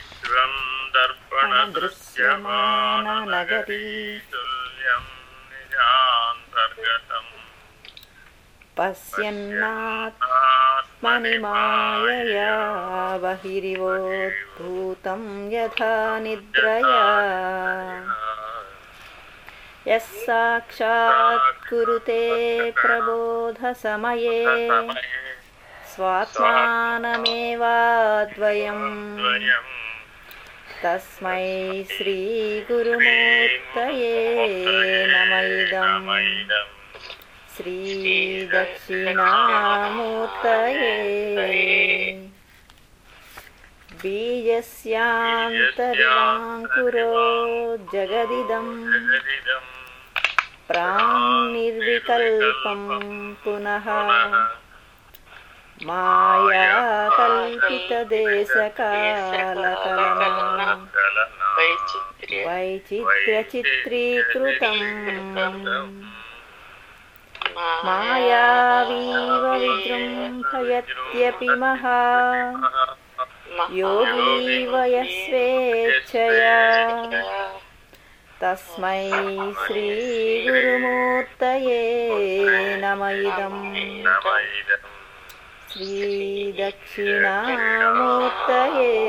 విశ్వం దర్పణదృశ్యమాననగరీ తుల్యం నిజాంతర్గతం పశ్యన్నాత్మని మాయయా బహిరివోద్భూతం యథా నిద్రయా యः సాక్షాత్ కురుతే ప్రబోధసమయే స్వాత్మానమేవాద్వయం ద్వయం తస్మై శ్రీగురుమూర్తయే నమ ఇదం నమైదం శ్రీదక్షిణామూర్తయే బీజస్యాంతర్వాంకురో జగదిదం జగదిదం ప్రాణిర్వికల్పం పునః మాయాకల్పితదేశకాలకలనా వైచిత్ర్యచిత్రీకృతం మాయావీవ విజృంభయత్యపి మహా యోగీ వయస్వేచ్ఛయా తస్మై శ్రీగురుమూర్తయే నమ ఇదం నమైదం శ్రీదక్షిణామూర్తయే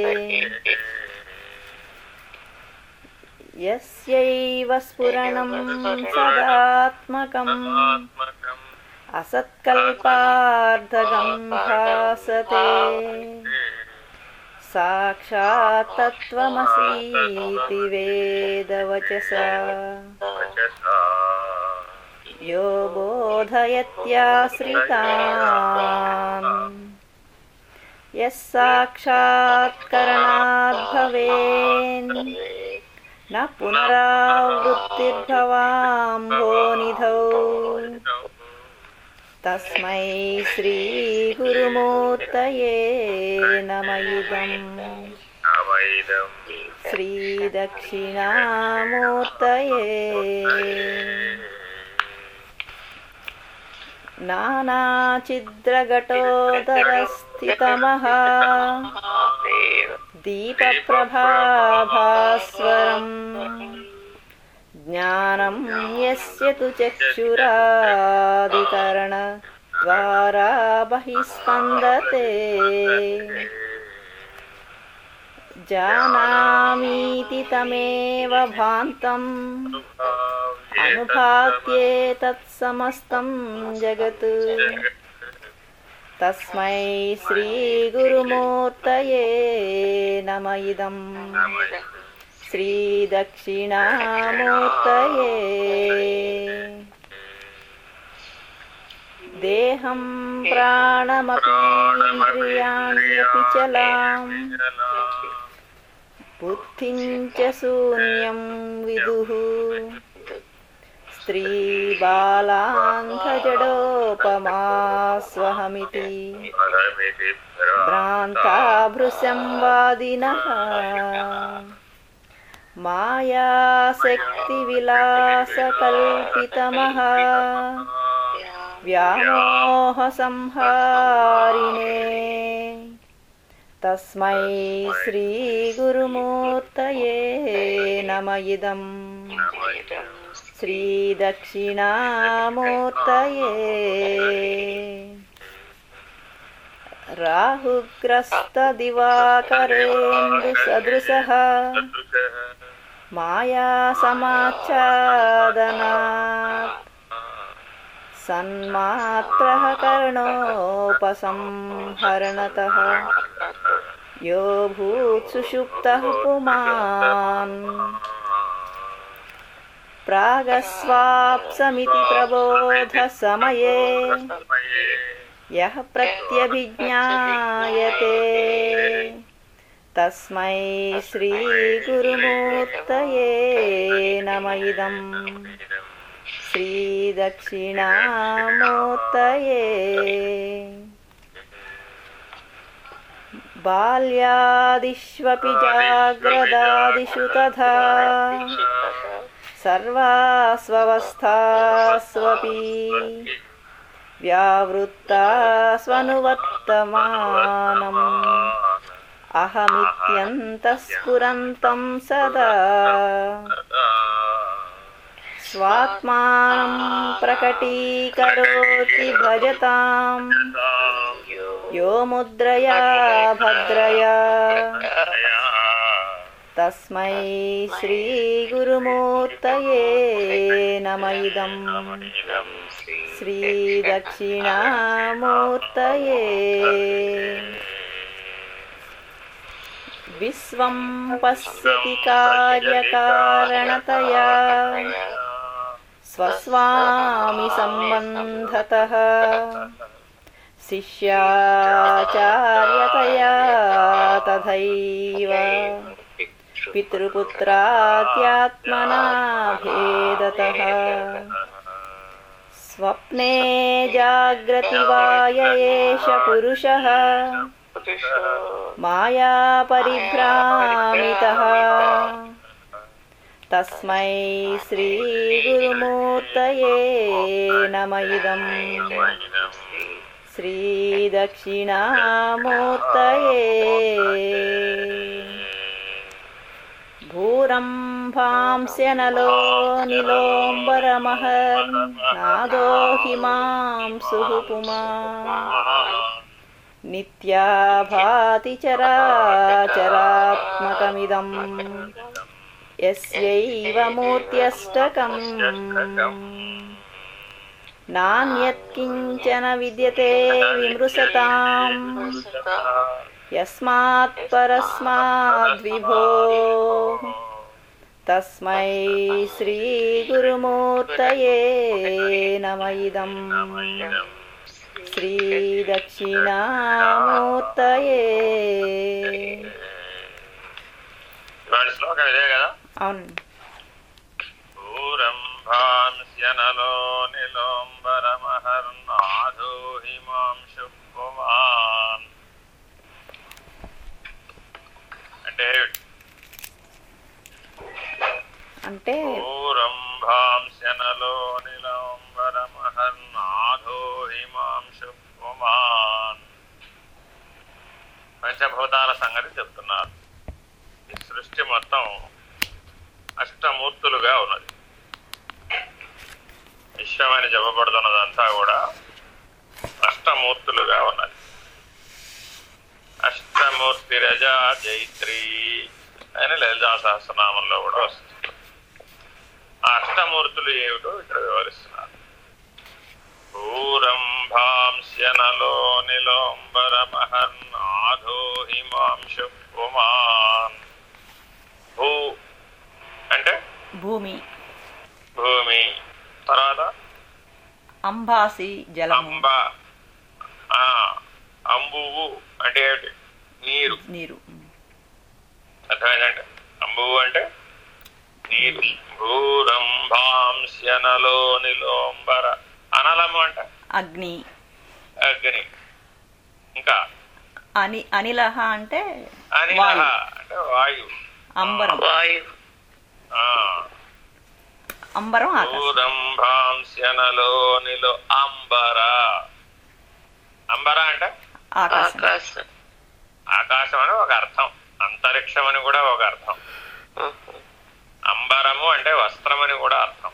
యస్యైవ స్ఫురణం సదాత్మకం ఆత్మకం అసత్కల్పార్ధగం భాసతే సాక్షాత్ తత్వమసీతి వేదవచసా వచసా यो बोधयत्याश्रितान् यः साक्षात्करणाद्भवेन् न पुनरावृत्तिर्भवाम्भोनिधौ तस्मै श्रीगुरुमूर्तये नम इदम् నమైదం श्रीदक्षिणामूर्तये नानाचिद्रघटोदरस्थितमः दीपप्रभाभास्वरम् ज्ञानं यस्य तु चक्षुरादिकरणद्वारा बहिस्पन्दते जानामीति तमेव भान्तम् अनुभात्येतत्समस्तं जगत् तस्मै श्रीगुरुमूर्तये नम इदम् श्रीदक्षिणामूर्तये देहं प्राणमपि इन्द्रियाण्यपि चलाम् बुद्धिं च शून्यं विदुः स्त्रीबालाङ्घजडोपमास्वहमिति పరమితి भ्रान्ताभृशं वादिनः मायाशक्तिविलासकल्पितमः व्यामोहसंहारिणे तस्मै श्रीगुरुमूर्तये नम इदम् श्रीदक्षिणामूर्तये राहुग्रस्तदिवाकरेन्दुसदृशः मायासमाच्छादनात् सन्मात्रः कर्णोपसंहरणतः यो भूत्सुषुप्तः पुमान् प्रागस्वाप्समिति प्रबोधसमये यः प्रत्यभिज्ञायते तस्मै श्रीगुरुमूर्तये नम इदम् श्रीदक्षिणामूर्तये बाल्यादिष्वपि जाग्रदादिषु तथा सर्वास्वस्थास्वपि व्यावृत्ता स्वनुवर्तमानम् అహమిత్యంతఃస్ఫురంతం సదా స్వాత్మానం ప్రకటీకరోతి భజతాం యో ముద్రయా భద్రయా తస్మై శ్రీగురుమూర్తయే నమ ఇదం శ్రీదక్షిణామూర్తయే విశ్వం పశ్యతి కార్యకారణతయా స్వస్వామి సంబంధతః శిష్యాచార్యతయా తథైవ పితృపుత్రాత్యాత్మనా భేదతః స్వప్నే జాగ్రతి వాయ ఏష పురుషः మాయా పరిభ్రామితः తస్మై శ్రీగురుమూర్తయే నమ ఇదం శ్రీదక్షిణామూర్తయే భూరంభాంస్యనలో నిలోంబరమహర్నాదో హిమాంసుః పుమా నిత్యా భాతి చరాచరాత్మకమిదం యస్యైవ మూర్త్యష్టకం నాణ్యత్కించన విద్యతే విమృశతాం యస్మాత్ పరస్మాద్విభో తస్మై శ్రీగురుమూర్తయే నమ ఇదం శ్రీదక్షిణామూర్తయే ఇవాళ శ్లోకం ఇదే కదా అవునండి భూరంభాంస్యనలో నిలోంబరమహర్నాథో హిమాంశు పుమాన్ అంటే అంటే భూరంభాంస్యనలో నిలోంబరమహర్నాథో హిమాంశు పుమాన్ పంచభూతాల సంగతి చెప్తున్నారు ఈ సృష్టి మొత్తం అష్టమూర్తులుగా ఉన్నది విశ్వమని చెప్పబడుతున్నదంతా కూడా అష్టమూర్తులుగా ఉన్నది అష్టమూర్తి రజా జైత్రి అని లలితా సహస్రనామంలో కూడా వస్తుంది ఆ అష్టమూర్తులు ఏమిటో ఇక్కడ వివరిస్తున్నారు భూరంభాంస్యనలో నిలోంబరమహర్నాథో హిమాంశు పుమాన్ భూ అంటే భూమి భూమి తర్వాత అంబాసి జలము అంబ ఆ, అంబువు అంటే ఏమిటి నీరు నీరు అర్థమైందంటే అంబువు అంటే నీరు భూరంభాంస్యనలో నిలోంబర అనలము అంటే అగ్ని అగ్ని ఇంకా అని అనిలహ అంటే అనిల వాయు అంటే వాయువు అంబరం ఆ, అంబరం ఆకాశం భూరంభాంస్యనలో నిలో అంబర అంబర అంటే ఆకాశం ఆకాశం అని ఒక అర్థం అంతరిక్షం అని కూడా ఒక అర్థం అంబరము అంటే వస్త్రం అని కూడా అర్థం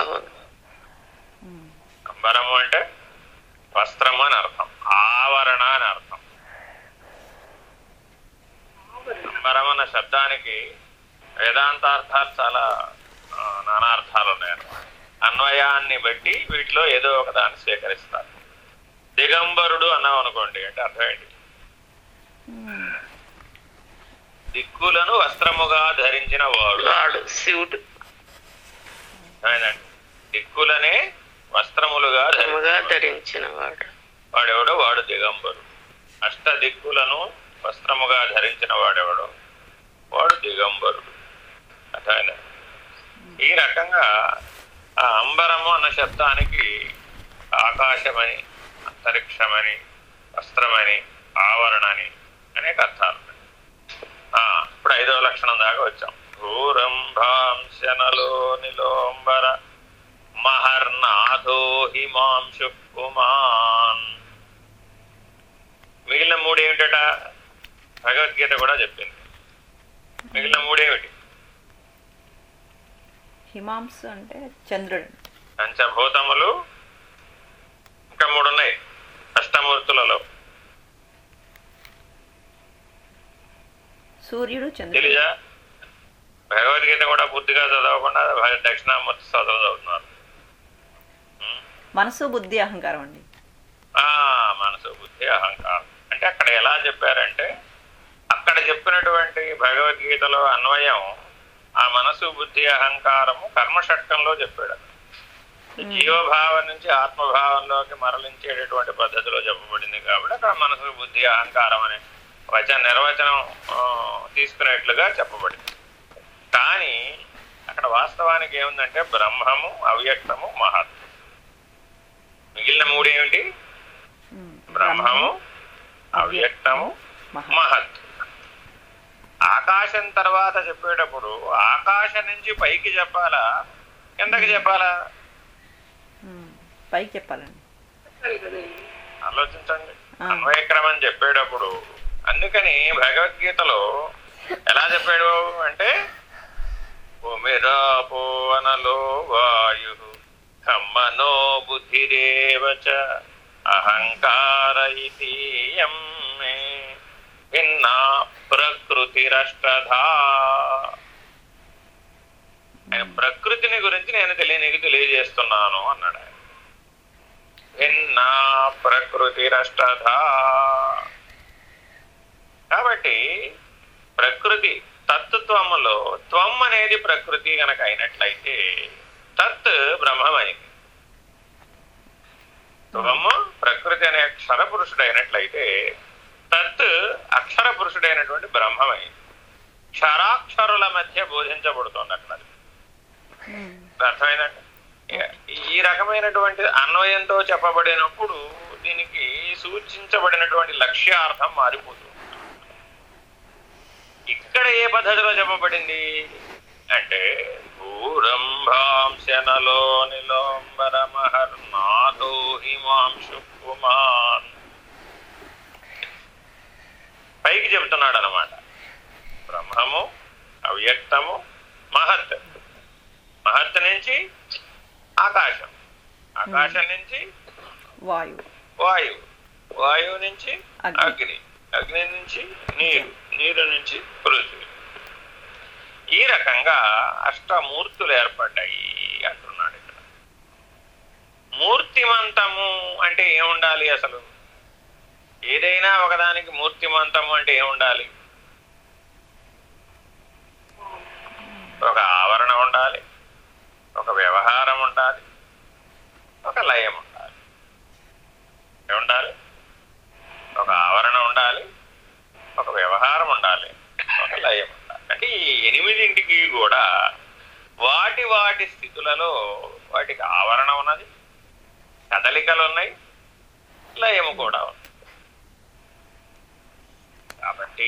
ఉమ్. అంబరము అంటే వస్త్రము అని అర్థం ఆవరణ అని అర్థం అంబరం అన్న శబ్దానికి వేదాంతార్థాలు చాలా ఆ, నానార్థాలు ఉన్నాయన్నమాట అన్వయాన్ని బట్టి వీటిలో ఏదో ఒక దాన్ని స్వీకరిస్తారు దిగంబరుడు అన్నాం అనుకోండి అంటే అర్థం ఏంటి ఉమ్. దిక్కులను వస్త్రముగా ధరించిన వాడు వాడు శివుడు ఆయనండి దిక్కులనే వస్త్రములుగా క్రమగా ధరించిన ధరించిన వాడు వాడెవడో వాడు దిగంబరు అష్ట దిక్కులను వస్త్రముగా ధరించిన వాడెవడో వాడు దిగంబరుడు అర్థమైందా ఈ రకంగా ఆ అంబరము అన్న శబ్దానికి ఆకాశమని అంతరిక్షమని వస్త్రమని ఆవరణని అనేక అర్థాలు ఉన్నాయి. ఆ, ఇప్పుడు ఐదవ లక్షణం దాకా వచ్చాం భూరంభాంశనలో నిలోంబర మహర్నాథో హిమాంశు కుమాన్ మిగిలిన మూడు ఏమిటట భగవద్గీత కూడా చెప్పింది మిగిలిన మూడేమిటి హిమాంసు అంటే చంద్రుడు పంచభూతములు ఇంకా మూడు ఉన్నాయి అష్టమూర్తులలో సూర్యుడు చంద్రుడు తెలియజా భగవద్గీత కూడా పూర్తిగా చదవకుండా భగ- దక్షిణామూర్తి సోదరులు చదువుతున్నారు ఉం? మనసు బుద్ధి అహంకారం అండి ఆ మనసు బుద్ధి అహంకారం అంటే అక్కడ ఎలా చెప్పారంటే అక్కడ చెప్పినటువంటి భగవద్గీతలో అన్వయం ఆ మనసు బుద్ధి అహంకారము కర్మషట్కంలో చెప్పాడు జీవభావం నుంచి ఆత్మభావంలోకి మరలించేటటువంటి పద్ధతిలో చెప్పబడింది కాబట్టి అక్కడ మనసు బుద్ధి అహంకారం అనే వచన నిర్వచనం ఆ, తీసుకునేట్లుగా చెప్పబడింది కానీ అక్కడ వాస్తవానికి ఏముందంటే బ్రహ్మము అవ్యక్తము మహత్ మిగిలిన మూడేమిటి ఉమ్. బ్రహ్మము అవ్యక్తము మహా మహత్ ఆకాశం తర్వాత చెప్పేటప్పుడు ఆకాశం నుంచి పైకి చెప్పాలా కిందకి చెప్పాలా ఉమ్. పైకి చెప్పాలండి ఆలోచించండి ఆ. అన్వయక్రమం చెప్పేటప్పుడు అందుకని భగవద్గీతలో ఎలా చెప్పాడు అంటే భూమిరాపో అనలో వాయు కమ్మనో బుద్ధిరేవచ అహంకార ఇతీయం మే భిన్నా ప్రకృతిరష్టధా ఆయన ప్రకృతిని గురించి నేను తెలియ నీకు తెలియజేస్తున్నాను అన్నాడు ఆయన భిన్నా ప్రకృతిరష్టధా కాబట్టి ప్రకృతి తత్వములో త్వం అనేది ప్రకృతి గనక అయినట్లయితే తత్ బ్రహ్మమైంది త్వము ప్రకృతి అనే అక్షర పురుషుడు అయినట్లయితే తత్ అక్షర పురుషుడైనటువంటి బ్రహ్మమైంది క్షరాక్షరుల మధ్య బోధించబడుతోంది అక్కడ అది. ఉమ్. అర్థమైందండి ఈ- ఈ రకమైనటువంటి అన్వయంతో చెప్పబడినప్పుడు దీనికి సూచించబడినటువంటి లక్ష్యార్థం మారిపోతుంది ఇక్కడ ఏ పద్ధతిలో చెప్పబడింది అంటే భూరంభాంశనలో నిలోంబరమహర్నాథో హిమాంశు కుమాన్ పైకి చెబుతున్నాడు అనమాట బ్రహ్మము అవ్యక్తము మహత్ మహత్ నుంచి ఆకాశం ఆకాశం నుంచి వాయువు వాయువు వాయువు నుంచి అగ్ని. అగ్ని అగ్ని నుంచి నీరు నీరు నుంచి పృథ్వీ ఈ రకంగా అష్టమూర్తులు ఏర్పడ్డాయి అంటున్నాడు ఇక్కడ మూర్తిమంతము అంటే ఏముండాలి అసలు ఏదైనా ఒకదానికి మూర్తిమంతము అంటే ఏముండాలి ఒక ఆవరణ ఉండాలి ఒక వ్యవహారం ఉండాలి ఒక లయం ఉండాలి ఏముండాలి ఒక ఆవరణ ఉండాలి ఒక వ్యవహారం ఉండాలి ఒక లయం ఉండాలి అంటే ఈ ఎనిమిదింటికి కూడా వాటి వాటి స్థితులలో వాటికి ఆవరణ ఉన్నది కదలికలు ఉన్నాయి లయము కూడా ఉంది కాబట్టి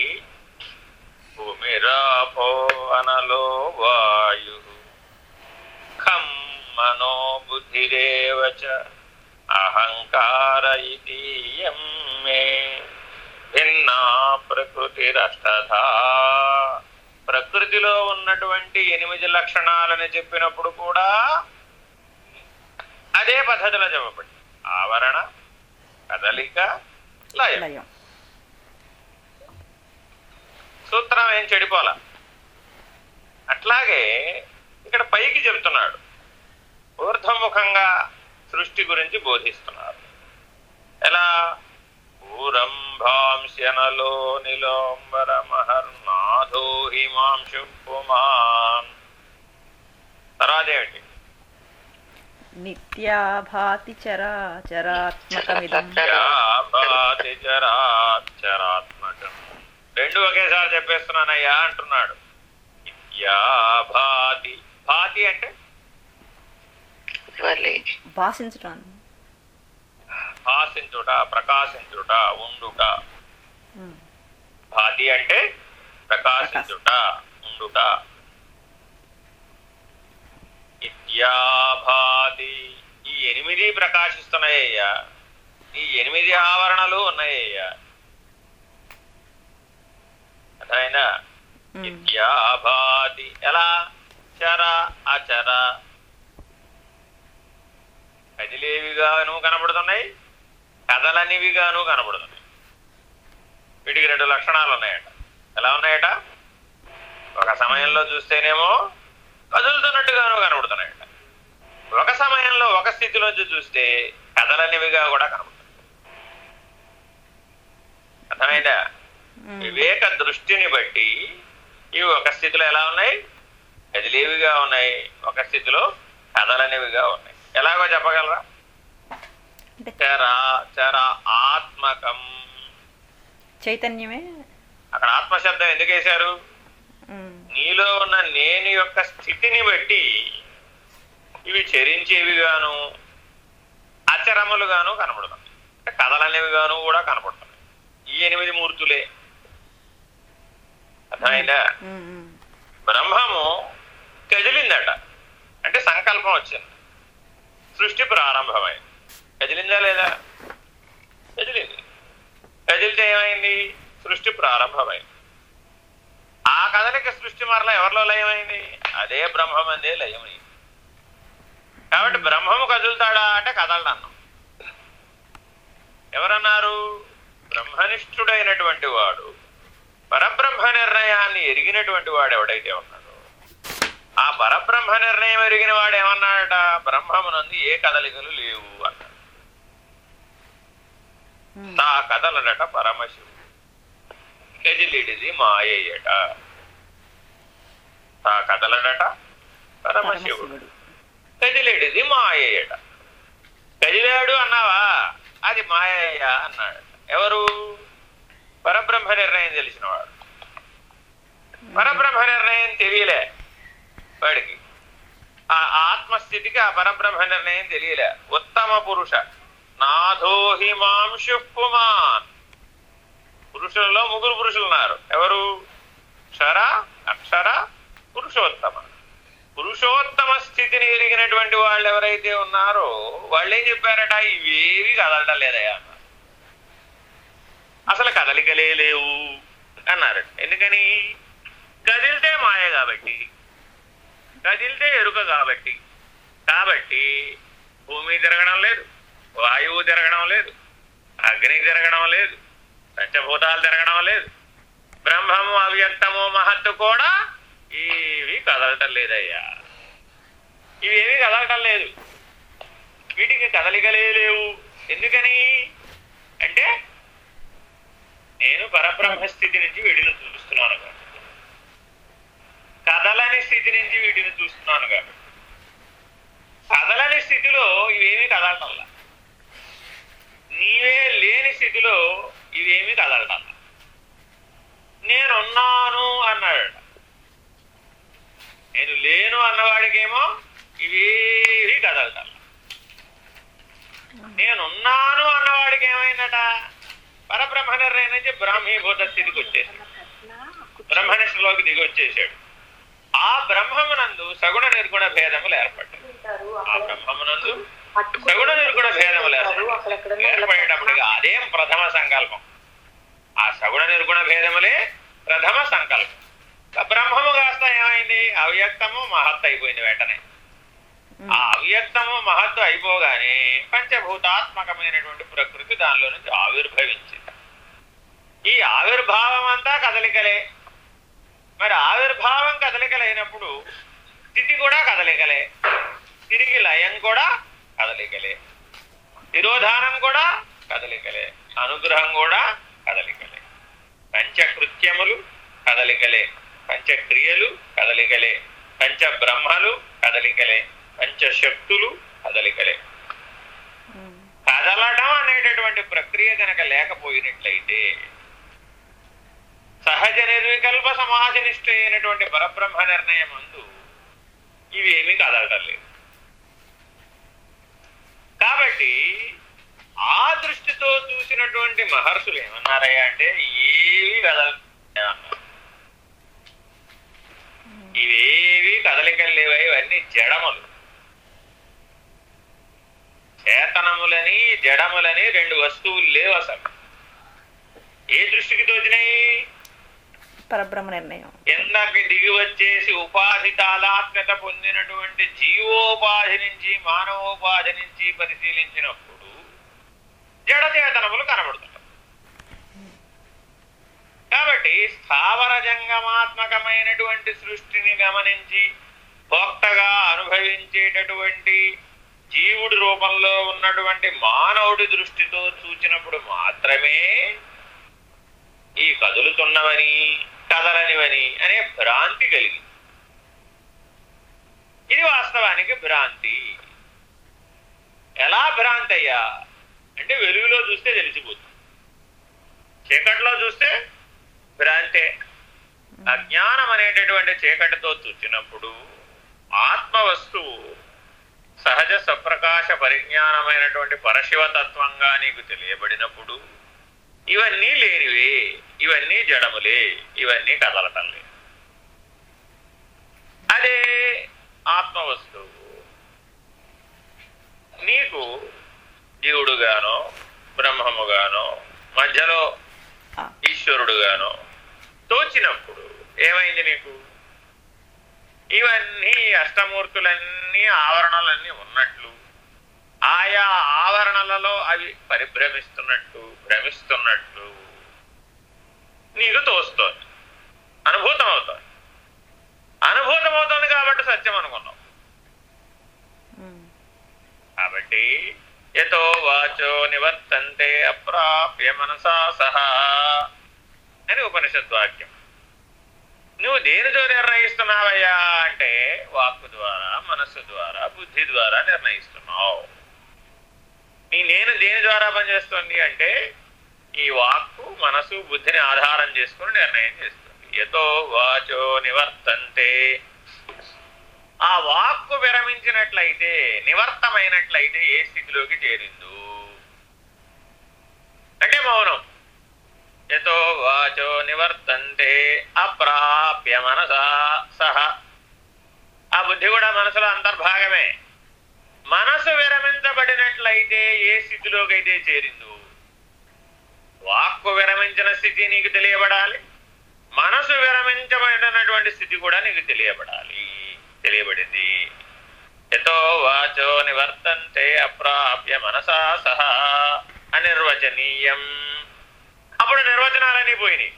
భూమిరాపో అనలో వాయు ఖం మనో బుద్ధిరేవచ అహంకార ఇతీయం మే భిన్నా ప్రకృతిరష్టధా ప్రకృతిలో ఉన్నటువంటి ఎనిమిది లక్షణాలని చెప్పినప్పుడు కూడా అదే పద్ధతిలో చెప్పబడింది ఆవరణ కదలిక లయం లయం సూత్రం ఏం చెడిపోలా అట్లాగే ఇక్కడ పైకి చెబుతున్నాడు ఊర్ధముఖంగా సృష్టి గురించి బోధిస్తున్నారు ఎలా ఊరంభాంశనలో నిలోంబర మహర్నాథో హిమాంశు పుమాన్ తర్వాత ఏమిటి నిత్యాభాతి చరా చరాత్మకమిదం భాతి చరాచరాత్మకం రెండు ఒకేసారి చెప్పేస్తున్నానయ్యా అంటున్నాడు యా భాతి భాతి అంటే వలే భాషించటం భాషించుట ప్రకాశించుట ఉండుట ఉమ్. భాతి అంటే ప్రకాశించుట ఉండుట ఇత్యాభాతి ఈ ఎనిమిది ప్రకాశిస్తున్నాయ్యా ఈ ఎనిమిది ఆవరణలు ఉన్నాయ్యా అర్థమైందా ఉమ్. ఇత్యాభాతి ఎలా చర అచర కదిలేవిగాను కనబడుతున్నాయి కదలనివిగాను కనబడుతున్నాయి వీటికి రెండు లక్షణాలు ఉన్నాయట ఎలా ఉన్నాయట ఒక సమయంలో చూస్తేనేమో కదులుతున్నట్టుగాను కనబడుతున్నాయట ఒక సమయంలో ఒక స్థితిలోంచి చూస్తే కదలనివిగా కూడా కనబడుతుంది అర్థమైందా ఉమ్. వివేక దృష్టిని బట్టి ఇవి ఒక స్థితిలో ఎలా ఉన్నాయి కదిలేవిగా ఉన్నాయి ఒక స్థితిలో కదలనివిగా ఉన్నాయి ఎలాగో చెప్పగలరా అంటే చర చర ఆత్మకం చైతన్యమే అక్కడ ఆత్మశబ్దం ఎందుకు వేశారు ఉమ్. నీలో ఉన్న నేను యొక్క స్థితిని బట్టి ఇవి చరించేవిగాను అచరములుగాను కనబడుతున్నాయి అంటే కదలనివిగాను కూడా కనబడుతున్నాయి ఈ ఎనిమిది మూర్తులే అర్థమైందా ఉమ్, ఉమ్. బ్రహ్మము కదిలిందట అంటే సంకల్పం వచ్చింది సృష్టి ప్రారంభమైంది కదిలిందా లేదా కదిలింది కదిలితే ఏమైంది సృష్టి ప్రారంభమైంది ఆ కదలిక సృష్టి మరలా ఎవరిలో లయమైంది అదే బ్రహ్మమందే లయమైంది కాబట్టి బ్రహ్మము కదులుతాడా అంటే కదలడన్నాం ఎవరన్నారు బ్రహ్మనిష్ఠుడైనటువంటి వాడు పరబ్రహ్మ నిర్ణయాన్ని ఎరిగినటువంటి వాడు ఎవడైతే ఉన్నాడో ఆ పరబ్రహ్మ నిర్ణయం ఎరిగిన వాడు ఏమన్నాడట బ్రహ్మమునందు ఏ కదలికలు లేవు అన్నాడు ఉమ్. తా కదలడట పరమశివుడు కదిలిడిది మాయయ్యట తా కదలడట పరమశివుడు పరమశివుడు కదిలేడిది మాయయ్యట కదిలాడు అన్నావా అది మాయయ్య అన్నాడు ఎవరు పరబ్రహ్మ నిర్ణయం తెలిసినవాడు పరబ్రహ్మ నిర్ణయం తెలియలే వాడికి ఆ ఆత్మస్థితికి ఆ పరబ్రహ్మ నిర్ణయం తెలియలే ఉత్తమ పురుష నాథోహి మాంశు పుమాన్ పురుషులలో ముగ్గురు పురుషులు ఉన్నారు ఎవరు క్షర అక్షర పురుషోత్తమ పురుషోత్తమ స్థితిని ఎరిగినటువంటి వాళ్ళు ఎవరైతే ఉన్నారో వాళ్ళు ఏం చెప్పారట ఇవేవి కదలడం లేదయా అన్నారు అసలు కదలికలే లేవు అన్నారు ఎందుకని కదిలితే మాయ కాబట్టి కదిలితే ఎరుక కాబట్టి కాబట్టి భూమి తిరగడం లేదు వాయువు తిరగడం లేదు అగ్ని తిరగడం లేదు పంచభూతాలు తిరగడం లేదు బ్రహ్మము అవ్యక్తము మహత్తు కూడా ఇవి కదలటం లేదయ్యా ఇవేవి కదలటం లేదు వీటికి కదలికలే లేవు ఎందుకని అంటే నేను పరబ్రహ్మ స్థితి నుంచి వీటిని చూస్తున్నాను కాబట్టి కదలని స్థితి నుంచి వీటిని చూస్తున్నాను కాబట్టి కదలని స్థితిలో ఇవేమీ కదలటంలా నీవే లేని స్థితిలో ఇవేమీ కదలటంలా నేనున్నాను అన్నాడు నేను లేను అన్నవాడికేమో ఇవేవి కదలటం నేనున్నాను అన్నవాడికి ఏమైందట పరబ్రహ్మ నిర్ణయం నుంచి బ్రాహ్మీభూత స్థితికి వచ్చేసాడు బ్రహ్మనిష్ఠలోకి దిగి వచ్చేసాడు ఆ బ్రహ్మమునందు సగుణ నిర్గుణ భేదములు ఏర్పడ్డాయి ఆ బ్రహ్మమునందు సగుణ నిర్గుణ భేదములు ఏర్పడ్డాయి ఏర్పడేటప్పటికి అదేం ప్రథమ సంకల్పం ఆ సగుణ నిర్గుణ భేదములే ప్రథమ సంకల్పం ఆ బ్రహ్మము కాస్త ఏమైంది అవ్యక్తము మహత్ అయిపోయింది వెంటనే ఆ అవ్యక్తము మహత్తు అయిపోగానే పంచభూతాత్మకమైనటువంటి ప్రకృతి దానిలో నుంచి ఆవిర్భవించింది ఈ ఆవిర్భావం అంతా కదలికలే మరి ఆవిర్భావం కదలికలైనప్పుడు స్థితి కూడా కదలికలే తిరిగి లయం కూడా కదలికలే తిరోధానం కూడా కదలికలే అనుగ్రహం కూడా కదలికలే పంచకృత్యములు కదలికలే పంచక్రియలు కదలికలే పంచ బ్రహ్మలు కదలికలే పంచశక్తులు కదలికలే ఉమ్. కదలడం అనేటటువంటి ప్రక్రియ కనుక లేకపోయినట్లయితే సహజ నిర్వికల్ప సమాజనిష్ట అయినటువంటి పరబ్రహ్మ నిర్ణయం అందు ఇవేమీ కదలటం లేదు కాబట్టి ఆ దృష్టితో చూసినటువంటి మహర్షులు ఏమన్నారయ్యా అంటే ఏవి కదల అన్నారు ఇవేవి కదలికలు లేవా ఇవన్నీ జడములు చేతనములని జడములని రెండు వస్తువులు లేవు అసలు ఏ దృష్టికి తోచినాయి పరబ్రహ్మ నిర్ణయం కిందకి దిగి వచ్చేసి ఉపాధి తాదాత్మ్యత పొందినటువంటి జీవోపాధి నుంచి మానవోపాధి నుంచి పరిశీలించినప్పుడు జడచేతనములు కనబడుతుంటాయి కాబట్టి స్థావర జంగమాత్మకమైనటువంటి సృష్టిని గమనించి భోక్తగా అనుభవించేటటువంటి జీవుడి రూపంలో ఉన్నటువంటి మానవుడి దృష్టితో చూచినప్పుడు మాత్రమే ఈ కదులుతున్నవని కదలనివని అనే భ్రాంతి కలిగింది ఇది వాస్తవానికి భ్రాంతి ఎలా భ్రాంతి అయ్యా అంటే వెలుగులో చూస్తే తెలిసిపోతుంది చీకట్లో చూస్తే భ్రాంతే అజ్ఞానం అనేటటువంటి చీకటితో చూచినప్పుడు ఆత్మ వస్తువు సహజ సప్రకాశ పరిజ్ఞానమైనటువంటి పరశివతత్వంగా నీకు తెలియబడినప్పుడు ఇవన్నీ లేనివే ఇవన్నీ జడములే ఇవన్నీ కదలటం లేదు అదే ఆత్మ వస్తువు నీకు జీవుడుగానో బ్రహ్మముగానో మధ్యలో ఆ, ఈశ్వరుడుగానో తోచినప్పుడు ఏమైంది నీకు ఇవన్నీ అష్టమూర్తులన్నీ ఆవరణలన్నీ ఉన్నట్లు ఆయా ఆవరణలలో అవి పరిభ్రమిస్తున్నట్టు భ్రమిస్తున్నట్లు నీకు తోస్తోంది అనుభూతం అవుతోంది అనుభూతం అవుతోంది కాబట్టి సత్యం అనుకున్నావు ఉమ్, కాబట్టి యతో వాచో నివర్తంతే అప్రాప్య మనసా సహా అని ఉపనిషత్ వాక్యం నువ్వు దేనితో నిర్ణయిస్తున్నావయ్యా అంటే వాక్కు ద్వారా మనస్సు ద్వారా బుద్ధి ద్వారా నిర్ణయిస్తున్నావు నీ నేను దేని ద్వారా పనిచేస్తుంది అంటే ఈ వాక్కు మనసు బుద్ధిని ఆధారం చేసుకుని నిర్ణయం చేస్తుంది యతో వాచో నివర్తంతే ఆ వాక్కు విరమించినట్లయితే నివర్తమైనట్లయితే ఏ స్థితిలోకి చేరిందు అంటే మౌనం యతో వాచో నివర్తంతే అప్రాప్య మనసా సహ ఆ బుద్ధి కూడా మనసులో అంతర్భాగమే మనసు విరమించబడినట్లయితే ఏ స్థితిలోకి అయితే చేరిందు వాక్కు విరమించిన స్థితి నీకు తెలియబడాలి మనసు విరమించబడినటువంటి స్థితి కూడా నీకు తెలియబడాలి తెలియబడింది ఎతో వాచో నివర్తంతే అప్రాప్య మనసా సహా అనిర్వచనీయం అప్పుడు నిర్వచనాలన్నీ పోయినాయి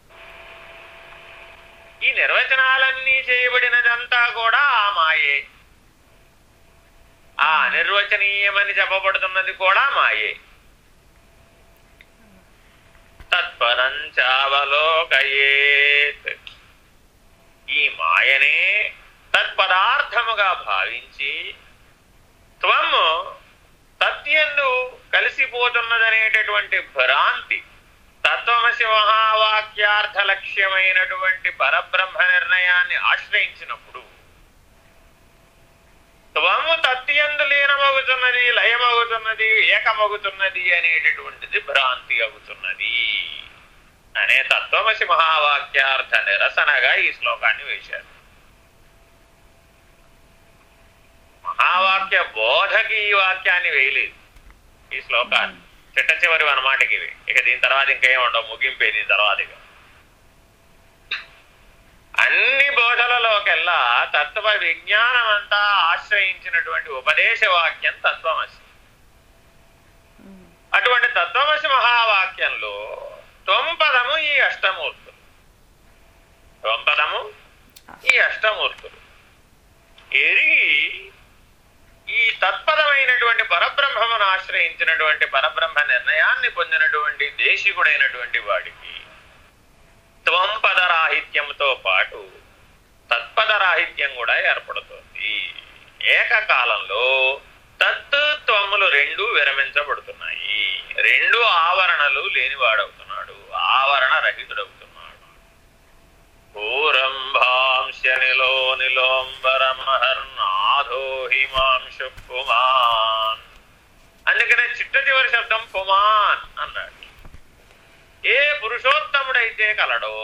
ఈ నిర్వచనాలన్నీ చేయబడినదంతా కూడా ఆ మాయే ఆ అనిర్వచనీయమని చెప్పబడుతున్నది కూడా మాయే తత్పరంచావలోకయేత్ ఈ మాయనే తత్పదార్థముగా భావించి త్వము తత్యందు కలిసిపోతున్నదనేటటువంటి భ్రాంతి తత్వమసి మహావాక్యార్థ లక్ష్యమైనటువంటి పరబ్రహ్మ నిర్ణయాన్ని ఆశ్రయించినప్పుడు త్వము తత్యందు లీనమగుతున్నది లయమగుతున్నది ఏకమగుతున్నది అనేటటువంటిది భ్రాంతి అవుతున్నది అనే తత్వమసి మహావాక్యార్థ నిరసనగా ఈ శ్లోకాన్ని వేశారు మహావాక్య బోధకి ఈ వాక్యాన్ని వేయలేదు ఈ శ్లోకాన్ని చిట్ట చివరి అన్నమాటకి ఇవి ఇక దీని తర్వాత ఇంకేం ఉండవు ముగింపే దీని తర్వాత ఇక అన్ని బోధలలోకెల్లా తత్వ విజ్ఞానం అంతా ఆశ్రయించినటువంటి ఉపదేశ వాక్యం తత్వమసి ఉమ్, అటువంటి తత్వమసి మహావాక్యంలో తొంపదము ఈ అష్టమూర్తులు తొంపదము ఈ అష్టమూర్తులు ఎరిగి ఈ తత్పదమైనటువంటి పరబ్రహ్మమును ఆశ్రయించినటువంటి పరబ్రహ్మ నిర్ణయాన్ని పొందినటువంటి దేశికుడైనటువంటి వాడికి త్వంపద రాహిత్యంతో పాటు తత్పద రాహిత్యం కూడా ఏర్పడుతుంది ఏకకాలంలో తత్ త్వములు రెండు విరమించబడుతున్నాయి రెండు ఆవరణలు లేనివాడవుతున్నాడు ఆవరణ రహితుడవుతున్నాడు పూరంభాంశ నిలో నిలోంబరమహర్నాథో హిమాంశు పుమాన్ అందుకనే చిట్ట చివరి శబ్దం పుమాన్ అన్నాడు ఏ పురుషోత్తముడైతే కలడో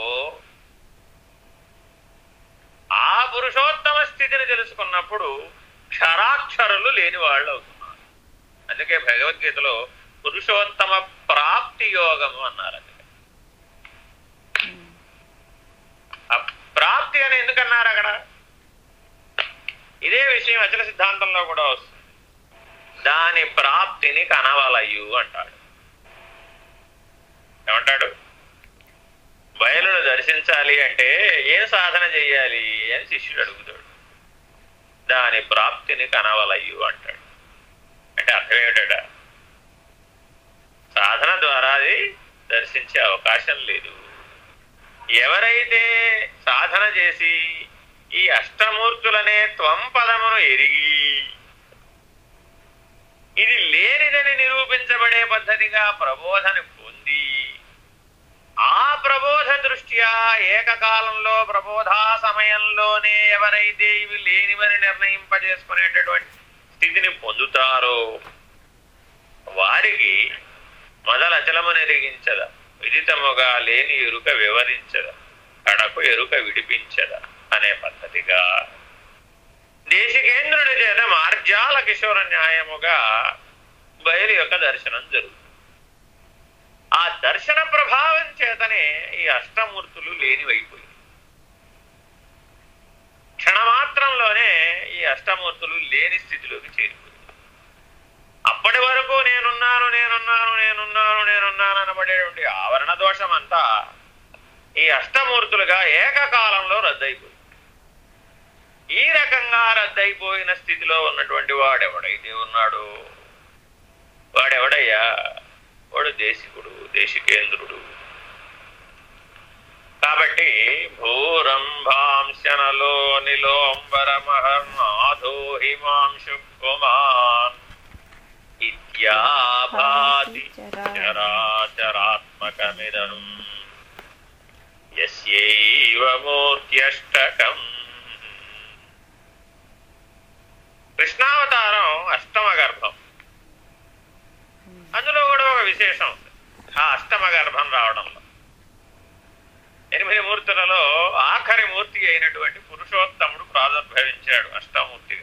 ఆ పురుషోత్తమ స్థితిని తెలుసుకున్నప్పుడు క్షరాక్షరులు లేని వాళ్ళు అవుతున్నారు అందుకే భగవద్గీతలో పురుషోత్తమ ప్రాప్తి యోగము అన్నారు అందుకే ఎందుకన్నారు అక్కడ ఇదే విషయం అచల సిద్ధాంతంలో కూడా వస్తుంది దాని ప్రాప్తిని కనవలయు అంటాడు ఏమంటాడు బయలును దర్శించాలి అంటే ఏం సాధన చెయ్యాలి అని శిష్యుడు అడుగుతాడు దాని ప్రాప్తిని కనవలయు అంటాడు అంటే అర్థం ఏమిటట సాధన ద్వారా అది దర్శించే అవకాశం లేదు ఎవరైతే సాధన చేసి ఈ అష్టమూర్తులనే త్వం పదమును ఎరిగి ఇది లేనిదని నిరూపించబడే పద్ధతిగా ప్రబోధని పొంది ఆ ప్రబోధ దృష్ట్యా ఏకకాలంలో ప్రబోధా సమయంలోనే ఎవరైతే ఇవి లేనివని నిర్ణయింపజేసుకునేటటువంటి స్థితిని పొందుతారో వారికి మొదలచలము నెరిగించద విదితముగా లేని ఎరుక వివరించద కడకు ఎరుక విడిపించద అనే పద్ధతిగా దేశికేంద్రుని చేత మార్జాల కిశోర న్యాయముగా బయలు యొక్క దర్శనం జరుగుతుంది ఆ దర్శన ప్రభావం చేతనే ఈ అష్టమూర్తులు లేనివైపోయి క్షణమాత్రంలోనే ఈ అష్టమూర్తులు లేని స్థితిలోకి చేరిపోయి అప్పటి వరకు నేనున్నాను నేనున్నాను నేనున్నాను నేనున్నాను అనబడేటువంటి ఆవరణ దోషం అంతా ఈ అష్టమూర్తులుగా ఏకకాలంలో రద్దయిపోయి ఈ రకంగా రద్దయిపోయిన స్థితిలో ఉన్నటువంటి వాడెవడైతే ఉన్నాడో వాడెవడయ్యా వాడు దేశికుడు దేశికేంద్రుడు కాబట్టి భూరంభాంశనలో నిలోంబరమహర్నాథో హిమాంశు కుమాన్ ఇత్యాభాతి చరాచరాత్మకమిదం యస్యైవ మూర్త్యష్టకం కృష్ణావతారం అష్టమ గర్భం అందులో కూడా ఒక విశేషం ఉంది ఆ అష్టమ గర్భం రావడంలో ఎనిమిది మూర్తులలో ఆఖరి మూర్తి అయినటువంటి పురుషోత్తముడు ప్రాదుర్భవించాడు అష్టమూర్తిగా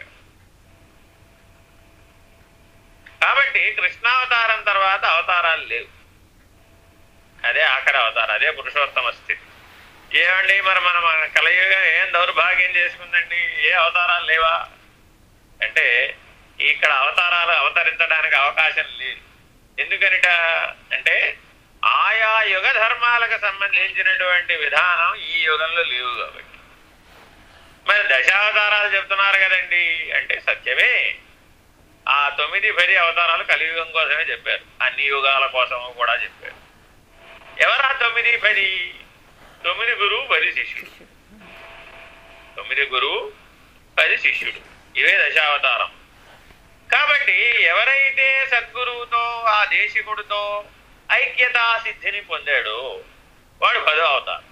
కాబట్టి కృష్ణావతారం తర్వాత అవతారాలు లేవు అదే ఆఖరి అవతారం అదే పురుషోత్తమ స్థితి ఏమండి మరి మనం కలయుగా ఏం దౌర్భాగ్యం చేసుకుందండి ఏ అవతారాలు లేవా అంటే ఇక్కడ అవతారాలు అవతరించడానికి అవకాశం లేదు ఎందుకనిట అంటే ఆయా యుగ ధర్మాలకు సంబంధించినటువంటి విధానం ఈ యుగంలో లేవు కాబట్టి మరి దశావతారాలు చెప్తున్నారు కదండి అంటే సత్యమే ఆ తొమ్మిది పది అవతారాలు కలియుగం కోసమే చెప్పారు అన్ని యుగాల కోసము కూడా చెప్పారు ఎవరా తొమ్మిది పది తొమ్మిది గురువు పది శిష్యుడు తొమ్మిది గురువు పది శిష్యుడు ఇవే దశావతారం కాబట్టి ఎవరైతే సద్గురువుతో ఆ దేశికుడితో ఐక్యతా సిద్ధిని పొందాడో వాడు పదో అవతారం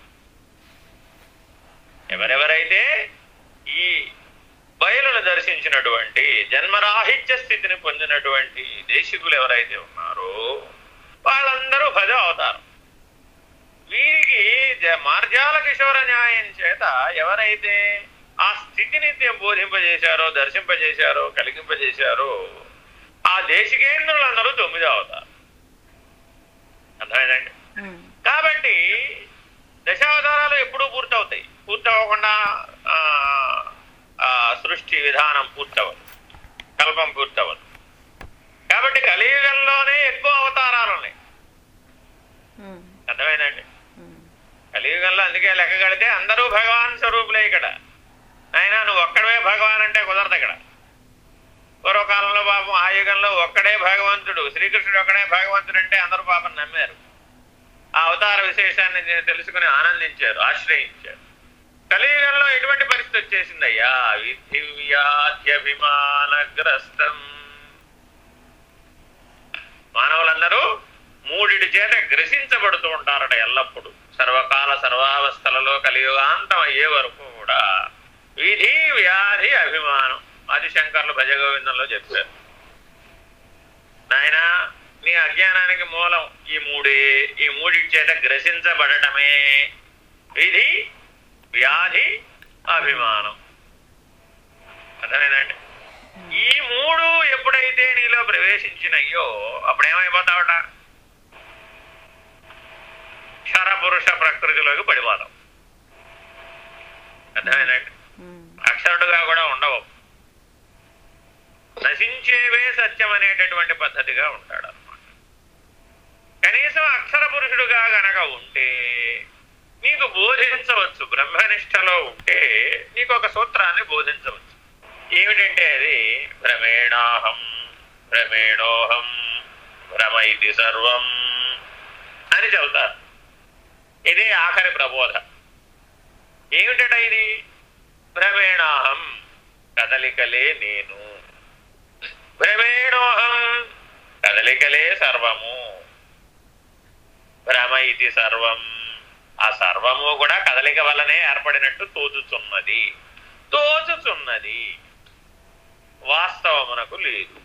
ఎవరెవరైతే ఈ బయలును దర్శించినటువంటి జన్మరాహిత్య స్థితిని పొందినటువంటి దేశికులు ఎవరైతే ఉన్నారో వాళ్ళందరూ పదో అవతారం వీరికి జ- మార్జాల కిశోర న్యాయం చేత ఎవరైతే ఆ స్థితిని తే- బోధింపజేశారో దర్శింపజేశారో కలిగింపజేశారో ఆ దేశికేంద్రులందరూ తొమ్మిదో అవతారం అర్థమైందండి కాబట్టి దశావతారాలు ఎప్పుడూ పూర్తవుతాయి పూర్తవ్వకుండా ఆ, ఆ సృష్టి విధానం పూర్తవదు కల్పం పూర్తవదు కాబట్టి కలియుగంలోనే ఎక్కువ అవతారాలు ఉన్నాయి అర్థమైందండి కలియుగంలో అందుకే లెక్క కడితే అందరూ భగవాన్ స్వరూపులే ఇక్కడ అయినా నువ్వు ఒక్కడవే భగవాన్ అంటే కుదరదు ఇక్కడ పూర్వకాలంలో పాపం ఆ యుగంలో ఒక్కడే భగవంతుడు శ్రీకృష్ణుడు ఒక్కడే భగవంతుడు అంటే అందరూ పాపం నమ్మారు ఆ అవతార విశేషాన్ని నేను తెలుసుకుని ఆనందించారు ఆశ్రయించారు కలియుగంలో ఎటువంటి పరిస్థితి వచ్చేసిందయ్యా విధి వ్యాధ్యభిమానగ్రస్తం మానవులందరూ మూడిటి చేత గ్రసించబడుతూ ఉంటారట ఎల్లప్పుడూ సర్వకాల సర్వావస్థలలో కలియుగాంతం అయ్యే వరకు కూడా విధి వ్యాధి అభిమానం ఆది శంకర్లు భజగోవిందంలో చెప్పారు నాయన నీ అజ్ఞానానికి మూలం ఈ మూడే ఈ మూడిటి చేత గ్రసించబడటమే విధి వ్యాధి అభిమానం అర్థమైందండి ఈ మూడు ఎప్పుడైతే నీలో ప్రవేశించినయ్యో అప్పుడేమైపోతావట క్షరపురుష ప్రకృతిలోకి పడిపోతాం అర్థమైందండి అనేటటువంటి పద్ధతిగా ఉంటాడు అనమాట కనీసం అక్షర పురుషుడుగా గనక ఉంటే నీకు బోధించవచ్చు బ్రహ్మనిష్టలో ఉంటే నీకు ఒక సూత్రాన్ని బోధించవచ్చు ఏమిటంటే అది భ్రమేణాహం భ్రమేణోహం భ్రమ ఇది సర్వం అని చెబుతారు ఇదే ఆఖరి ప్రబోధ ఏమిటట ఇది భ్రమేణాహం కదలికలే నేను భ్రమేణోహం కదలికలే సర్వము భ్రమ ఇది సర్వం ఆ సర్వము కూడా కదలిక వల్లనే ఏర్పడినట్టు తోచుచున్నది తోచుచున్నది వాస్తవమునకు లేదు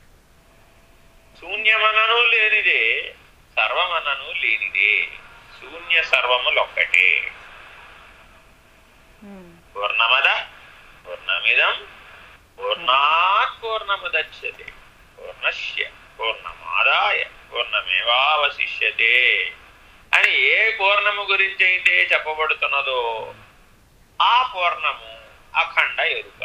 శూన్యమనను లేనిదే సర్వమనను లేనిదే శూన్య సర్వములొక్కటే ఉమ్, పూర్ణమద పూర్ణమిదం పూర్ణాత్ పూర్ణముదచ్యతే పూర్ణశ్య పూర్ణమాదాయ పూర్ణమేవావశిష్యతే అని ఏ పూర్ణము గురించి అయితే చెప్పబడుతున్నదో ఆ పూర్ణము అఖండ ఎరుక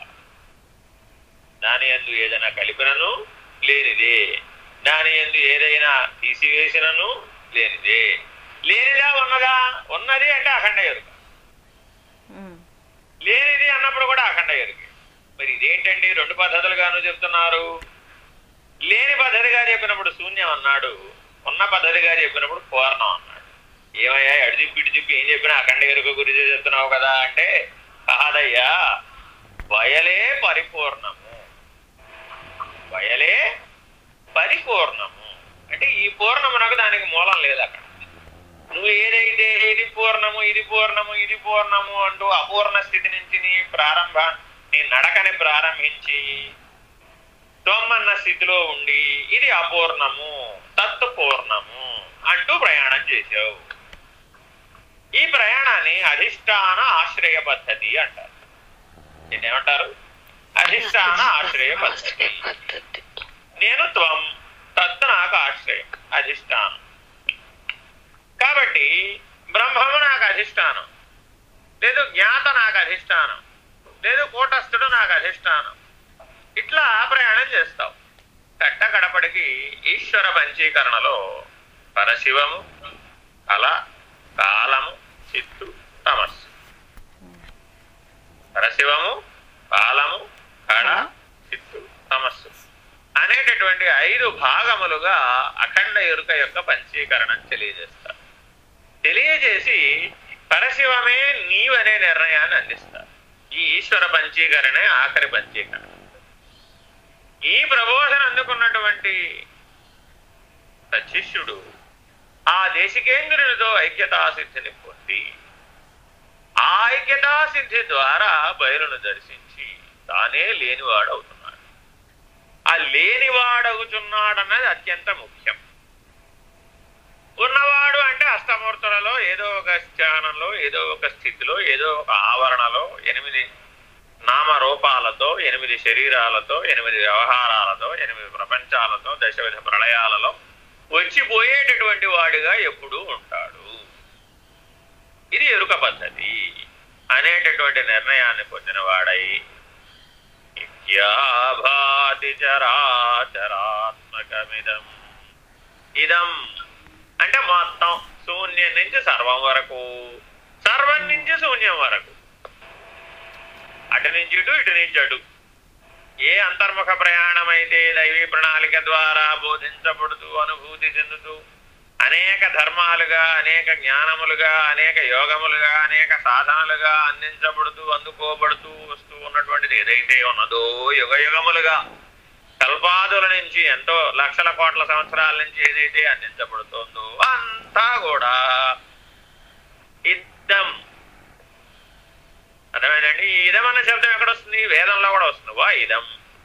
దాని ఎందు ఏదైనా కలిపినను లేనిదే దాని ఎందు ఏదైనా తీసివేసినను లేనిదే లేనిదా ఉన్నదా ఉన్నది అంటే అఖండ ఎరుక ఉమ్, లేనిది అన్నప్పుడు కూడా అఖండ ఎరుక మరి ఇదేంటండి రెండు పద్ధతులుగాను చెప్తున్నారు లేని పద్ధతిగా చెప్పినప్పుడు శూన్యం అన్నాడు ఉన్న పద్ధతిగా చెప్పినప్పుడు పూర్ణం అన్నాడు ఏమయ్యా అడిదిప్పి ఇటు తిప్పి ఏం చెప్పినా అఖండ ఎరుక గురించి చెప్తున్నావు కదా అంటే కాదయ్యా వయలే పరిపూర్ణము వయలే పరిపూర్ణము అంటే ఈ పూర్ణమునకు దానికి మూలం లేదు అక్కడ నువ్వు ఏదైతే ఇది పూర్ణము ఇది పూర్ణము ఇది పూర్ణము అంటూ అపూర్ణ స్థితి నుంచి నీ ప్రారంభ నీ నడకని ప్రారంభించి తొమ్మన్న స్థితిలో ఉండి ఇది అపూర్ణము తత్తు పూర్ణము అంటూ ప్రయాణం చేశావు ఈ ప్రయాణాన్ని అధిష్టాన ఆశ్రయ పద్ధతి అంటారు దీన్ని ఏమంటారు అధిష్టాన ఆశ్రయ పద్ధతి పద్ధతి నేను త్వం తత్తు నాకు ఆశ్రయం అధిష్టానం కాబట్టి బ్రహ్మము నాకు అధిష్టానం లేదు జ్ఞాత నాకు అధిష్టానం లేదు కూటస్థుడు నాకు అధిష్టానం ఇట్లా ప్రయాణం చేస్తావు కట్ట కడపడికి ఈశ్వర పంచీకరణలో పరశివము కళ కాలము చిత్తు తమస్సు పరశివము కాలము కళ చిత్తు తమస్సు అనేటటువంటి ఐదు భాగములుగా అఖండ ఎరుక యొక్క పంచీకరణం తెలియజేస్తారు తెలియజేసి పరశివమే నీవనే నిర్ణయాన్ని అందిస్తారు ఈ ఈశ్వర పంచీకరణే ఆఖరి పంచీకరణ ఈ ప్రబోధన అందుకున్నటువంటి శిష్యుడు ఆ దేశికేంద్రునితో ఐక్యతాసిద్ధిని పొంది ఆ ఐక్యతాసిద్ధి ద్వారా బయలును దర్శించి తానే లేనివాడవుతున్నాడు ఆ లేనివాడవుతున్నాడన్నది అత్యంత ముఖ్యం ఉన్నవాడు అంటే అష్టమూర్తులలో ఏదో ఒక స్థానంలో ఏదో ఒక స్థితిలో ఏదో ఒక ఆవరణలో ఎనిమిది నామరూపాలతో ఎనిమిది శరీరాలతో ఎనిమిది వ్యవహారాలతో ఎనిమిది ప్రపంచాలతో దశవిధ ప్రళయాలలో వచ్చిపోయేటటువంటి వాడిగా ఎప్పుడూ ఉంటాడు ఇది ఎరుక పద్ధతి అనేటటువంటి నిర్ణయాన్ని పొందినవాడై నిత్యాభాతి చరాచరాత్మకమిదం ఇదం అంటే మొత్తం శూన్యం నుంచి సర్వం వరకు సర్వం నుంచి శూన్యం వరకు అటు నుంచి ఇటు ఇటు నుంచి అటు ఏ అంతర్ముఖ ప్రయాణం అయితే దైవీ ప్రణాళిక ద్వారా బోధించబడుతూ అనుభూతి చెందుతూ అనేక ధర్మాలుగా అనేక జ్ఞానములుగా అనేక యోగములుగా అనేక సాధనలుగా అందించబడుతూ అందుకోబడుతూ వస్తూ ఉన్నటువంటిది ఏదైతే ఉన్నదో యుగ యుగములుగా కల్పాదుల నుంచి ఎంతో లక్షల కోట్ల సంవత్సరాల నుంచి ఏదైతే అందించబడుతోందో అంతా కూడా ఇద్దం అర్థమైందండి ఈ ఇదం అన్న శబ్దం ఎక్కడ వస్తుంది వేదంలో కూడా వస్తుంది వా ఇదం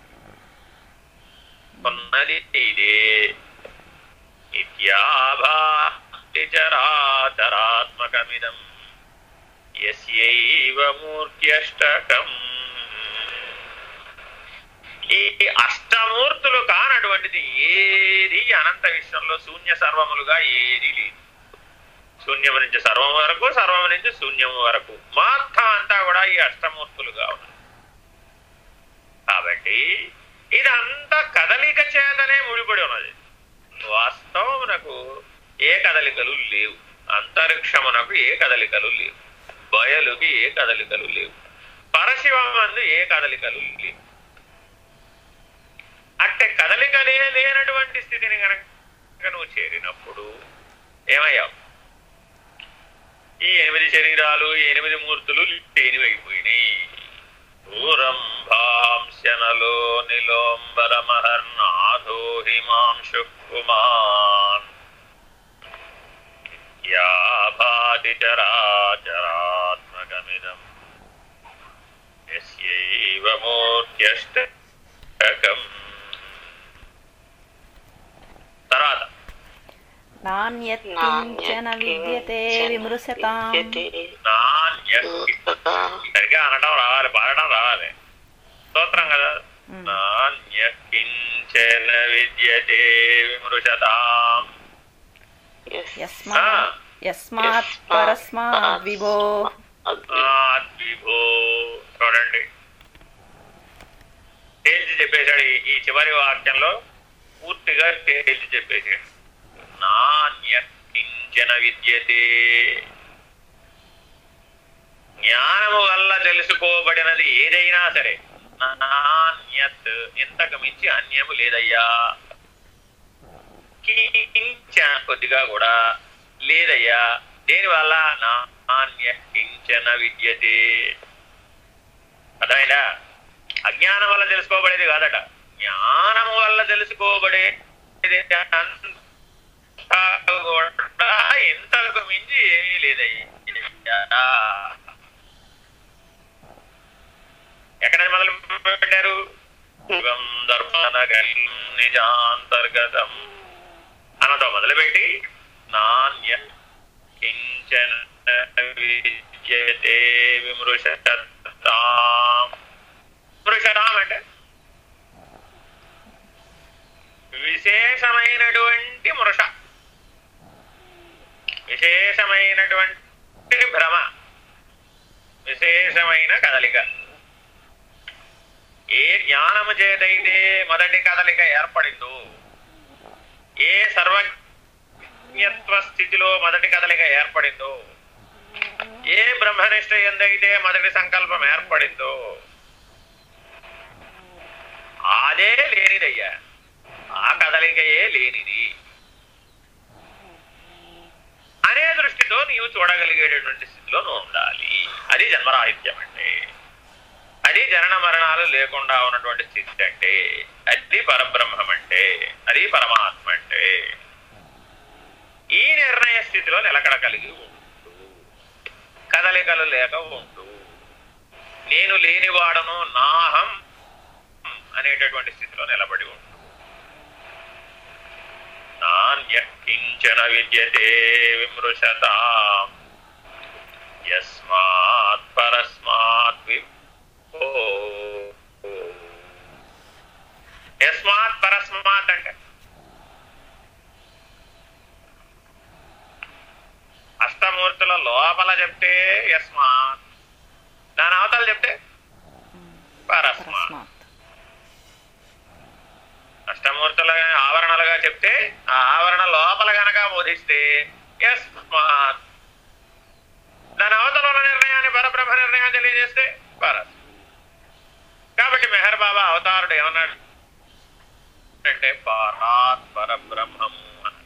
ఉన్నది ఇదే ఇత్యాభాతిచరాచరాత్మకమిదం యస్యైవ మూర్త్యష్టకం ఈ అష్టమూర్తులు కానటువంటిది ఏది అనంత విశ్వంలో శూన్య సర్వములుగా ఏది లేదు శూన్యము నుంచి సర్వం వరకు సర్వము నుంచి శూన్యము వరకు మొత్తం అంతా కూడా ఈ అష్టమూర్తులుగా ఉన్నాయి కాబట్టి ఇదంతా కదలిక చేతనే ముడిపడి ఉన్నది వాస్తవమునకు ఏ కదలికలు లేవు అంతరిక్షమునకు ఏ కదలికలు లేవు బయలుకి ఏ కదలికలు లేవు పరశివమందు ఏ కదలికలు లేవు అంటే కదలికలే లేనటువంటి స్థితిని కనుక నువ్వు చేరినప్పుడు ఏమయ్యావు ఈ ఎనిమిది శరీరాలు ఈ ఎనిమిది మూర్తులు లేనివైపోయినాయి దూరంభాంశనలో నిలోంబరమహర్నాథో హిమాంశు కుమాన్ యా భాతి చరాచరాత్మకమిదం యస్యైవ మూర్త్యష్టకం తర్వాత నాణ్యత్ కించన విద్యతే విమృశతాం నాణ్య సరిగ్గా అనడం రావాలి పాడడం రావాలి స్తోత్రం కదా ఉమ్. నాణ్య కించన విద్యతే విమృశతాం యస్మాత్ యస్మాత్ పరస్మాత్ విభో ఆద్విభో చూడండి తేల్చి చెప్పేశాడు ఈ- ఈ చివరి వాక్యంలో పూర్తిగా తేల్చి చెప్పేశాడు నాణ్య కించన విద్యతే జ్ఞానము వల్ల తెలుసుకోబడినది ఏదైనా సరే నాణ్యత్ ఇంతకు మించి అన్యము లేదయ్యా కించ కొద్దిగా కూడా లేదయ్యా దేనివల్ల నాణ్య కించన విద్యతే అర్థమైందా అజ్ఞానం వల్ల తెలుసుకోబడేది కాదట జ్ఞానము వల్ల తెలుసుకోబడేది అంతా కూడా ఇంతకు మించి ఏమీ లేదయ్యా ఎక్కడ మొదలు పెట్టారు శివం దర్పణ నిజాంతర్గతం అనతో మొదలుపెట్టి నాణ్య కించన విద్యతే విమృశతాం మృషతాం అంటే విశేషమైనటువంటి మృష విశేషమైనటువంటి భ్రమ విశేషమైన కదలిక ఏ జ్ఞానము చేతైతే మొదటి కదలిక ఏర్పడిందో ఏ సర్వజ్ఞత్వ స్థితిలో మొదటి కదలిక ఏర్పడిందో ఏ బ్రహ్మనిష్ట ఎందైతే మొదటి సంకల్పం ఏర్పడిందో అదే లేనిదయ్యా ఆ కదలికయే లేనిది అనే దృష్టితో నీవు చూడగలిగేటటువంటి స్థితిలో నువ్వు ఉండాలి అది జన్మరాహిత్యం అంటే అది జనన మరణాలు లేకుండా ఉన్నటువంటి స్థితి అంటే అది పరబ్రహ్మం అంటే అది పరమాత్మ అంటే ఈ నిర్ణయ స్థితిలో నిలకడ కలిగి ఉంటూ కదలికలు లేక ఉంటూ నేను లేనివాడను నాహం అనేటటువంటి స్థితిలో నిలబడి ఉంటూ నాణ్య కించన విద్యతే విమృశతా యస్మాత్ పరస్మాత్ విభో యస్మాత్ పరస్మాత్ అంటే అష్టమూర్తుల లోపల చెప్తే యస్మాత్ దాని అవతల చెప్తే పరస్మాత్ పరస్మాత్ అష్టమూర్తుల ఆవరణలుగా చెప్తే ఆ ఆవరణ లోపల గనక బోధిస్తే యస్మాత్ దాని అవతల ఉన్న నిర్ణయాన్ని పరబ్రహ్మ నిర్ణయాన్ని తెలియజేస్తే పరస్ కాబట్టి మెహర్ బాబా అవతారుడు ఏమన్నాడు అంటే పరాత్ పరబ్రహ్మము అన్నాడు.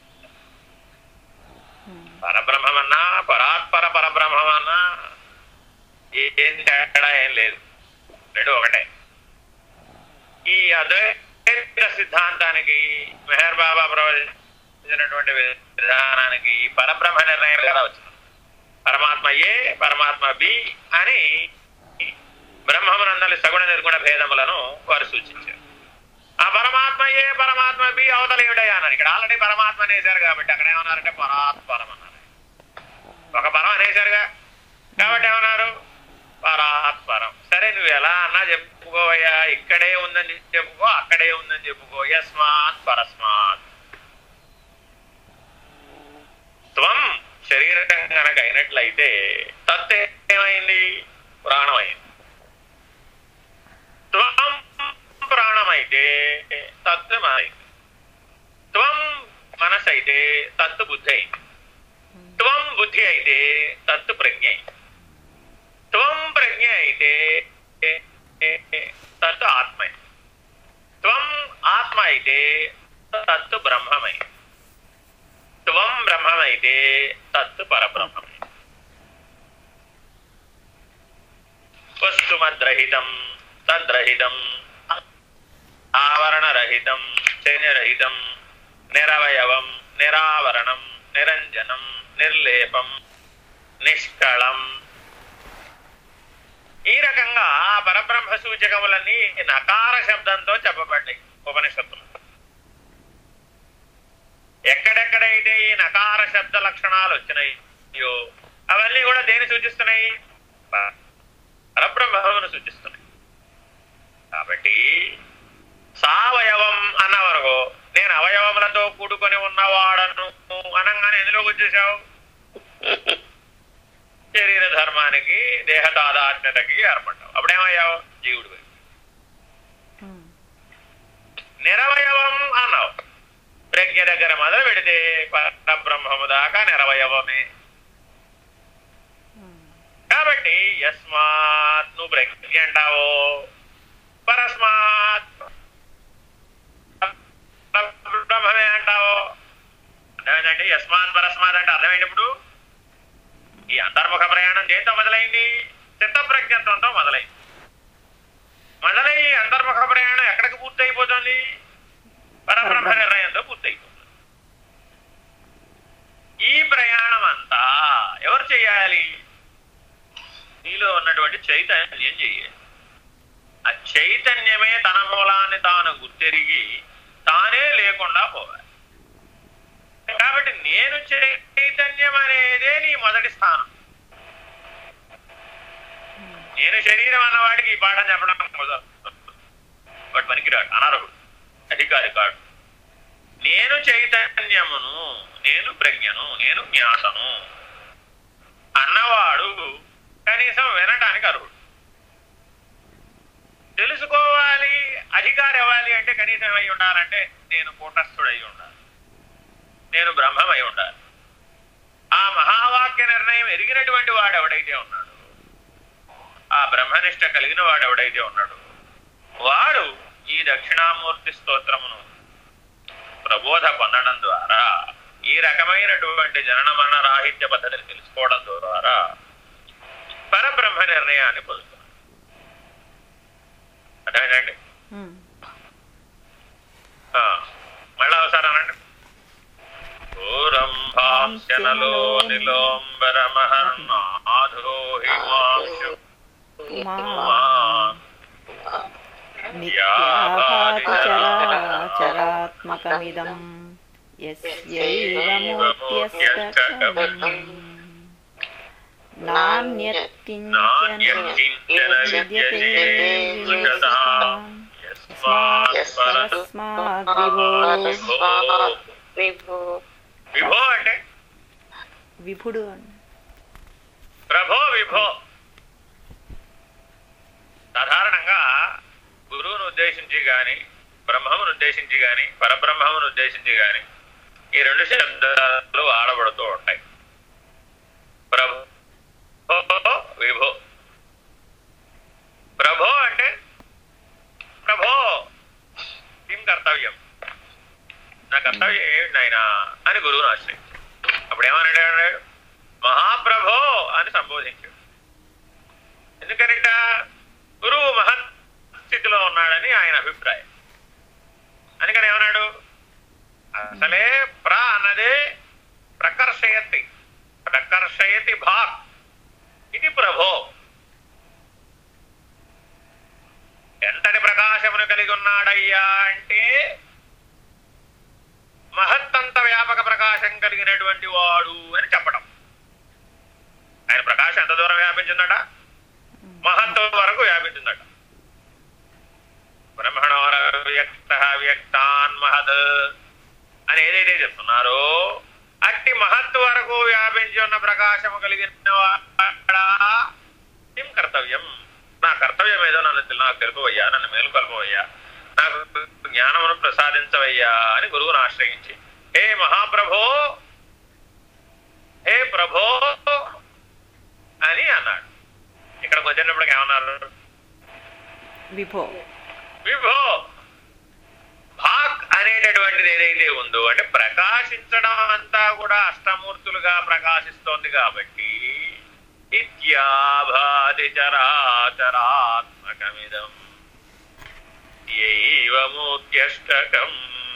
ఉమ్. పరబ్రహ్మమన్నా పరాత్పర పరబ్రహ్మమన్నా ఏం తేడా ఏం లేదు రెండు ఒకటే ఈ అద్వైత సిద్ధాంతానికి మెహర్ బాబా ప్రవచించినటువంటి విధానానికి ఈ పరబ్రహ్మ నిర్ణయం కదా వచ్చింది పరమాత్మ ఏ పరమాత్మ బి అని బ్రహ్మమునందలి సగుణ నిర్గుణ భేదములను వారు సూచించారు ఆ పరమాత్మ ఏ పరమాత్మ బి అవతల ఏమిటయ్యా అన్నారు ఇక్కడ ఆల్రెడీ పరమాత్మ అనేశారు కాబట్టి అక్కడ ఏమన్నారంటే పరాత్పరం అన్నారు ఒక పరం అనేశారుగా కాబట్టి ఏమన్నారు పరాత్పరం సరే నువ్వు ఎలా అన్నా చెప్పుకోవయ్యా ఇక్కడే ఉందని చెప్పుకో అక్కడే ఉందని చెప్పుకో యస్మాత్ పరస్మాత్ త్వం శరీరం కనుక అయినట్లయితే తత్ ఏమైంది ప్రాణమైంది త్వం ప్రాణమయ తత్ మనైంది త్వం మనసు అయితే తత్తు బుద్ధి అయింది త్వం బుద్ధి అయితే తత్తు ప్రజ్ఞ అయింది త్వం ప్రజ్ఞ అయితే తత్తు ఆత్మ అయింది త్వం ఆత్మ అయితే తత్తు బ్రహ్మమై త్వం బ్రహ్మమైతే తత్తు పరబ్రహ్మమై వస్తుమద్రహితం తద్రహితం ఆవరణరహితం చైన్యరహితం నిరవయవం నిరావరణం నిరంజనం నిర్లేపం నిష్కళం ఈ రకంగా ఆ పరబ్రహ్మ సూచకములన్నీ నకార శబ్దంతో చెప్పబడ్డాయి ఉపనిషత్తులు ఎక్కడెక్కడైతే ఈ నకార శబ్ద లక్షణాలు వచ్చినాయో అవన్నీ కూడా దేని సూచిస్తున్నాయి పరబ్రహ్మమును సూచిస్తున్నాయి కాబట్టి సావయవం అన్న వరకు నేను అవయవములతో కూడుకొని ఉన్నవాడను అనగానే ఎందులోకి వచ్చేసావు శరీర ధర్మానికి దేహ తాదాత్మ్యతకి ఏర్పడ్డావు అప్పుడేమయ్యావు జీవుడు ఉమ్, నిరవయవం అన్నావు ప్రజ్ఞ దగ్గర మొదలు పెడితే పరబ్రహ్మము దాకా నిరవయవమే ఉమ్, కాబట్టి యస్మాత్ నువ్వు ప్రజ్ఞ అంటావో పరస్మాత్ బ్రహ్మమే అంటావో అర్థమైందండి యస్మాత్ పరస్మాత్ అంటే అర్థమైంది ఇప్పుడు ఈ అంతర్ముఖ ప్రయాణం దేంతో మొదలైంది చిత్త ప్రజ్ఞత్వంతో మొదలైంది మొదలై ఈ అంతర్ముఖ ప్రయాణం ఎక్కడికి పూర్తయిపోతుంది పరబ్రహ్మ నిర్ణయంతో పూర్తయిపోతుంది ఈ ప్రయాణం అంతా ఎవరు చేయాలి నీలో ఉన్నటువంటి చైతన్యం చెయ్యాలి ఆ చైతన్యమే తన మూలాన్ని తాను గుర్తెరిగి తానే లేకుండా పోవాలి కాబట్టి నేను చైతన్యం అనేదే నీ మొదటి స్థానం నేను శరీరం అన్నవాడికి ఈ పాఠం చెప్పడం కుదరదు వాడు పనికిరాడు అనర్హుడు అధికారి కాడు నేను చైతన్యమును నేను ప్రజ్ఞను నేను జ్ఞాతను అన్నవాడు కనీసం వినటానికి అర్హుడు తెలుసుకోవాలి అధికారి అవ్వాలి అంటే కనీసం ఏమై ఉండాలంటే నేను కూటస్థుడై ఉండాలి నేను బ్రహ్మమై ఉండాలి ఆ మహావాక్య నిర్ణయం ఎరిగినటువంటి వాడు ఎవడైతే ఉన్నాడు ఆ బ్రహ్మనిష్ట కలిగిన వాడు ఎవడైతే ఉన్నాడు వాడు ఈ దక్షిణామూర్తి స్తోత్రమును ప్రబోధ పొందడం ద్వారా ఈ రకమైనటువంటి జనన మరణ రాహిత్య పద్ధతిని తెలుసుకోవడం ద్వారా పరబ్రహ్మ నిర్ణయాన్ని పొందుతాడు అర్థమైందండి ఉమ్. ఆ, మళ్ళా ఒకసారి అనండి ఘోరంభాంశనలో నిలోంబరమహర్నాథో హిమాంశు మా కుమార్ మిథ్యాభాతిచరాచరాత్మకమిదం యస్యైవ మూర్త్యస్తకం నాణ్యత్కించన నాణ్యత్కించన విద్యతే విద్యతే విమృశతాం యస్మాత్ పరస్మాత్ తస్మాత్ విభో విభో విభో అంటే విభుడు అని ప్రభో విభో సాధారణంగా గురువును ఉద్దేశించి గాని బ్రహ్మమును ఉద్దేశించి గాని పరబ్రహ్మమును ఉద్దేశించి గాని ఈ రెండు శబ్దాలు వాడబడుతూ ఉంటాయి ప్రభో విభో ప్రభో అంటే ప్రభో కిం కర్తవ్యం నా కర్తవ్యం ఏమిటి నాయన అని గురువును ఆశ్రయించాడు అప్పుడు ఏమన్నాడు మహాప్రభో అని సంబోధించాడు ఎందుకనిట గురువు మహత్ స్థితిలో ఉన్నాడని ఆయన అభిప్రాయం అందుకని ఏమన్నాడు అసలే ప్ర అన్నదే ప్రకర్షయతి ప్రకర్షయతి భాక్ ఇది ప్రభో ఎంతటి ప్రకాశమును కలిగి ఉన్నాడయ్యా అంటే మహత్తంత వ్యాపక ప్రకాశం కలిగినటువంటి వాడు అని చెప్పడం ఆయన ప్రకాశం ఎంత దూరం వ్యాపించిందట మహత్వం వరకు వ్యాపించిందట బ్రహ్మణోర వ్యక్త వ్యక్తాన్ మహద్ అని ఏదైతే చెప్తున్నారో అట్టి మహత్ వరకు వ్యాపించి ఉన్న ప్రకాశము కలిగిన వాడా ఏం కర్తవ్యం నా కర్తవ్యం ఏదో నన్ను తెలు- నాకు తెలుపవయ్యా నన్ను మేలు కలపవయ్యా నాకు జ్ఞానమును ప్రసాదించవయ్యా అని గురువును ఆశ్రయించి హే మహాప్రభో హే ప్రభో అని అన్నాడు ఇక్కడికి వచ్చినప్పటికి ఏమన్నారు విభో విభో భాక్ అనేటటువంటిది ఏదైతే ఉందో అంటే ప్రకాశించడం అంతా కూడా అష్టమూర్తులుగా ప్రకాశిస్తోంది కాబట్టి ఇత్యాభాతి చరాచరాత్మకమిదం మూర్త్యష్టకం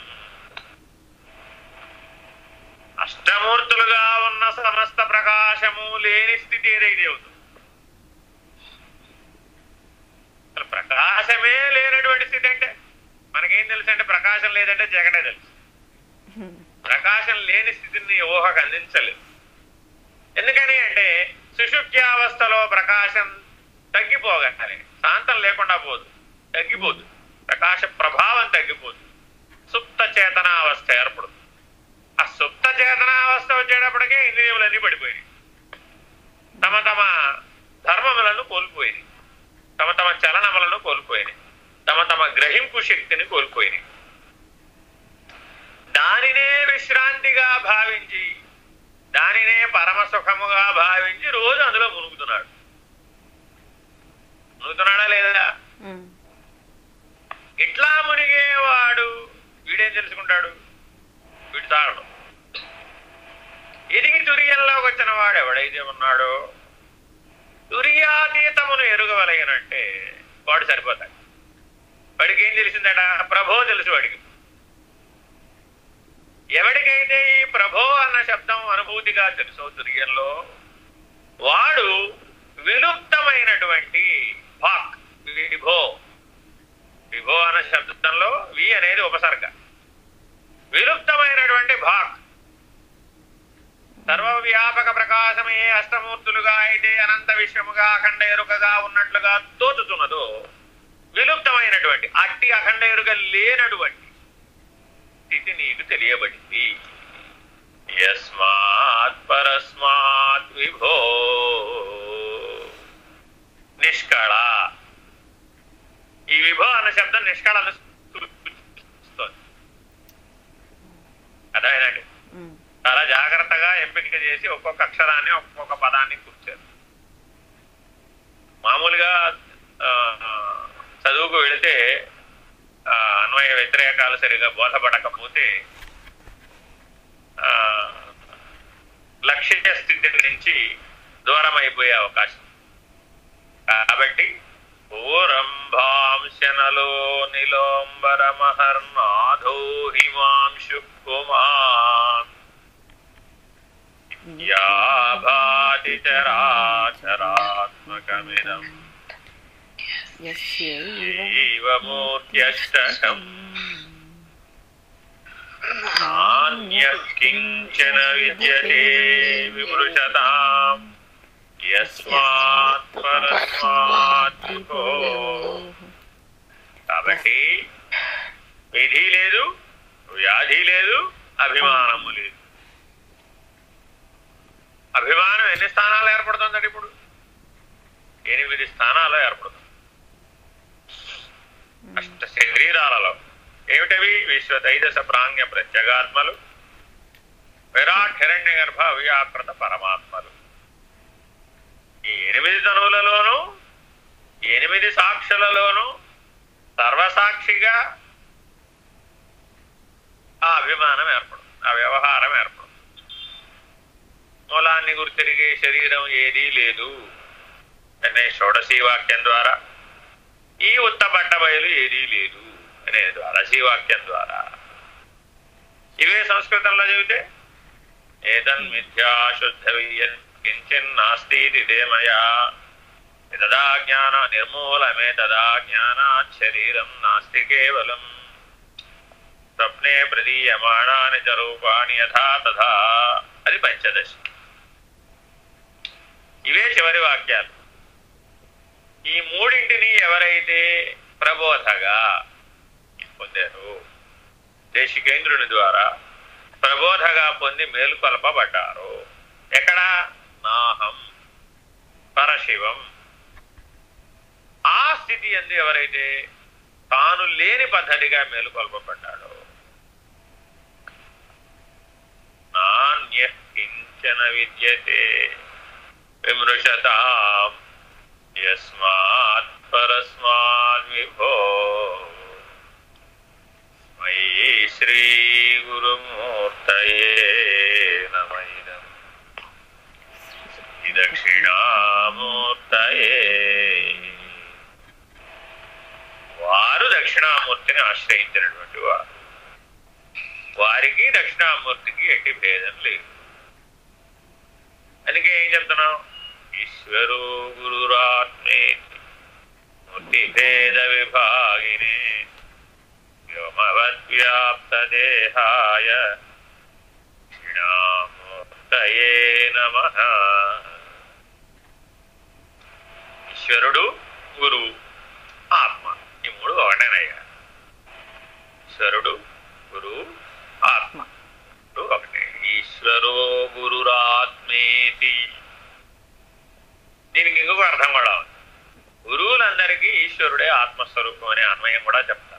అష్టమూర్తులుగా ఉన్న సమస్త ప్రకాశము లేని స్థితి ఏదైతే ఉందో అసలు ప్రకాశమే లేనటువంటి స్థితి అంటే మనకేం తెలుసు అంటే ప్రకాశం లేదంటే జగనే తెలుసు ప్రకాశం లేని స్థితిని ఊహకు అందించలేదు ఎందుకని అంటే సుషుప్త్యావస్థలో ప్రకాశం తగ్గిపోగానే శాంతం లేకుండా పోదు తగ్గిపోదు ప్రకాశ ప్రభావం తగ్గిపోదు సుప్త చేతనావస్థ ఏర్పడుతుంది ఆ సుప్త చేతనావస్థ వచ్చేటప్పటికే ఇంద్రియములన్నీ పడిపోయినాయి తమ తమ ధర్మములను కోల్పోయినాయి తమ తమ చలనములను కోల్పోయినాయి తమ తమ గ్రహింపు శక్తిని కోల్పోయినాయి దానినే విశ్రాంతిగా భావించి దానినే పరమ సుఖముగా భావించి రోజు అందులో మునుగుతున్నాడు మునుగుతున్నాడా లేదా ఉమ్. ఇట్లా మునిగేవాడు వీడేం తెలుసుకుంటాడు వీడు తాగడు ఎదిగి తురియంలోకి వచ్చిన వాడు ఎవడైతే ఉన్నాడో తురియాతీతమును ఎరుగవలయనంటే వాడు సరిపోతాడు వాడికి ఏం తెలిసిందట ప్రభో తెలుసు వాడికి ఎవడికైతే ఈ ప్రభో అన్న శబ్దం అనుభూతిగా తెలుసో తురియంలో వాడు విలుప్తమైనటువంటి భాక్ విభో విభో అన్న శబ్దంలో వి అనేది ఉపసర్గ విలుప్తమైనటువంటి భాక్ సర్వవ్యాపక ప్రకాశమే అష్టమూర్తులుగా అయితే అనంత విశ్వముగా అఖండ ఎరుకగా ఉన్నట్లుగా తోచుతున్నదో విలుప్తమైనటువంటి అట్టి అఖండ ఎరుక లేనటువంటి స్థితి నీకు తెలియబడింది యస్మాత్ పరస్మాత్ విభో నిష్కళ ఈ విభో అన్న శబ్దం నిష్కళను సూచిస్తోంది అదేనండి ఉమ్. చాలా జాగ్రత్తగా ఎంపిక చేసి ఒక్కొక్క అక్షరాన్ని ఒక్కొక్క పదాన్ని కూర్చారు మామూలుగా ఆ, చదువుకు వెళితే ఆ, అన్వయ వ్యతిరేకాలు సరిగా బోధపడకపోతే ఆ, లక్ష్య స్థితి నుంచి దూరం అయిపోయే అవకాశం కాబట్టి పూరంభాంశనలో నిలోంబరమహర్నాథో హిమాంశు కుమార్ యాభాతి చరాచరాత్మకమిదం యస్యైవ జీవమూర్త్యష్టకం నాణ్యః కించన విద్యతే విమృశతాం యస్మాత్ పరస్మాత్ విభో. కాబట్టి విధి లేదు వ్యాధి లేదు అభిమానము లేదు అభిమానం ఎన్ని స్థానాలు ఏర్పడుతుందండి ఇప్పుడు ఎనిమిది స్థానాలు ఏర్పడుతుంది అష్ట శరీరాలలో ఏమిటవి విశ్వ తైజస ప్రాంగ్య ప్రత్యగాత్మలు విరాట్ హిరణ్య గర్భ అవ్యాకృత పరమాత్మలు ఈ ఎనిమిది తనువులలోనూ ఈ ఎనిమిది సాక్షులలోనూ సర్వసాక్షిగా ఆ అభిమానం ఏర్పడుతుంది ఆ వ్యవహారం ఏర్పడుతుంది మూలాన్ని గుర్తిరిగే శరీరం ఏదీ లేదు అనే షోడశీ వాక్యం ద్వారా ఈ ఉత్తపట్ట బయలు ఏదీ లేదు అనే ద్వాదశీ వాక్యం ద్వారా ఇవే సంస్కృతంలో చెబితే ఏతన్ మిథ్యాశుద్ధ కించిన్నాస్తి దేమయా తదా జ్ఞాన నిర్మూలమే తదా జ్ఞానాత్ శరీరం నాస్తి కేవలం స్వప్నే ప్రదీయమాణాని చ రూపాణి యథా తథా అది పంచదశి ఇవే చివరి వాక్యాలు ఈ మూడింటిని ఎవరైతే ప్రబోధగా పొందారు దేశికేంద్రుని ద్వారా ప్రబోధగా పొంది మేలుకొల్పబడ్డారు ఎక్కడ నాహం పరశివం ఆ స్థితి ఎందు ఎవరైతే తాను లేని పద్ధతిగా మేలుకొల్పబడ్డాడు నాణ్య కించన విద్యతే విమృశతా యస్మాత్ పరస్మాత్ విభో మయీ శ్రీ గురుమూర్తయే నమైదం ఈ దక్షిణామూర్తయే వారు దక్షిణామూర్తిని ఆశ్రయించినటువంటి వారు వారికి దక్షిణామూర్తికి ఎట్టి భేదం లేదు అందుకే ఏం చెప్తున్నాం ఈశ్వరు గురురాత్మే మూర్తి భేద విభాగినే వ్యోమవద్వ్యాప్త దేహాయ దక్షిణామూర్తయే నమ ఈశ్వరుడు గురువు ఆత్మ ఈ మూడు ఒకటేనయ్యా ఈశ్వరుడు గురువు ఆత్మ మూడు ఒకటే ఈశ్వరో గురురాత్మేతి దీనికి ఇంకొక అర్థం కూడా ఉంది గురువులందరికీ ఈశ్వరుడే ఆత్మస్వరూపం అనే అన్వయం కూడా చెప్తారు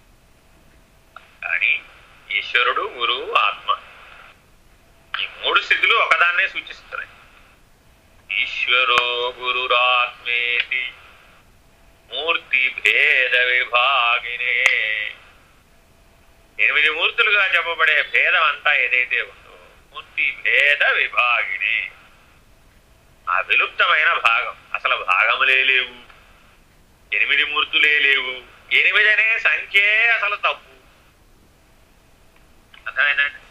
కానీ ఈశ్వరుడు గురువు ఆత్మ ఈ మూడు స్థితులు ఒకదాన్నే సూచిస్తున్నాయి ఈశ్వరో గురురాత్మేతి మూర్తి భేద విభాగినే ఎనిమిది మూర్తులుగా చెప్పబడే భేదం అంతా ఏదైతే ఉందో మూర్తి భేద విభాగినే ఆ విలుప్తమైన భాగం అసలు భాగములే లేవు ఎనిమిది మూర్తులే లేవు ఎనిమిది అనే సంఖ్యే అసలు తప్పు అర్థమైందండి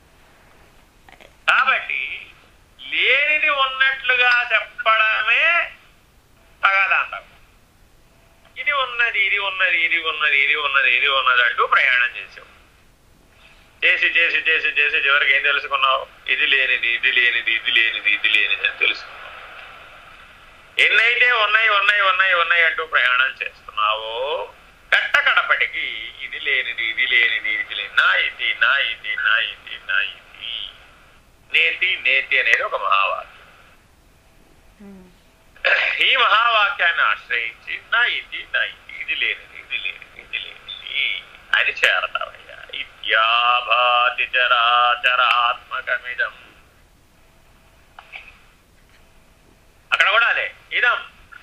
కాబట్టి లేనిది ఉన్నట్లుగా చెప్పడమే తగాదాంతం ఇది ఉన్నది ఇది ఉన్నది ఇది ఉన్నది ఇది ఉన్నది ఇది ఉన్నది అంటూ ప్రయాణం చేసావు చేసి చేసి చేసి చేసి చివరికి ఏం తెలుసుకున్నావు ఇది లేనిది ఇది లేనిది ఇది లేనిది ఇది లేనిది అని తెలుసుకున్నావు ఎన్నైతే ఉన్నాయి ఉన్నాయి ఉన్నాయి ఉన్నాయి అంటూ ప్రయాణం చేస్తున్నావో కట్ట కడపటికి ఇది లేనిది ఇది లేనిది ఇది లేని నా ఇది నా ఇది నా ఇది నా ఇది నేతి నేతి అనేది ఒక మహావాక్యం ఈ మహావాక్యాన్ని ఆశ్రయించి నా ఇది నా ఇది ఇది లేనిది ఇది లేనిది ఇది లేనిది అని చేరతావయ్యా ఇత్యాభాతి చరాచరాత్మకమిదం అక్కడ కూడా అదే ఇదం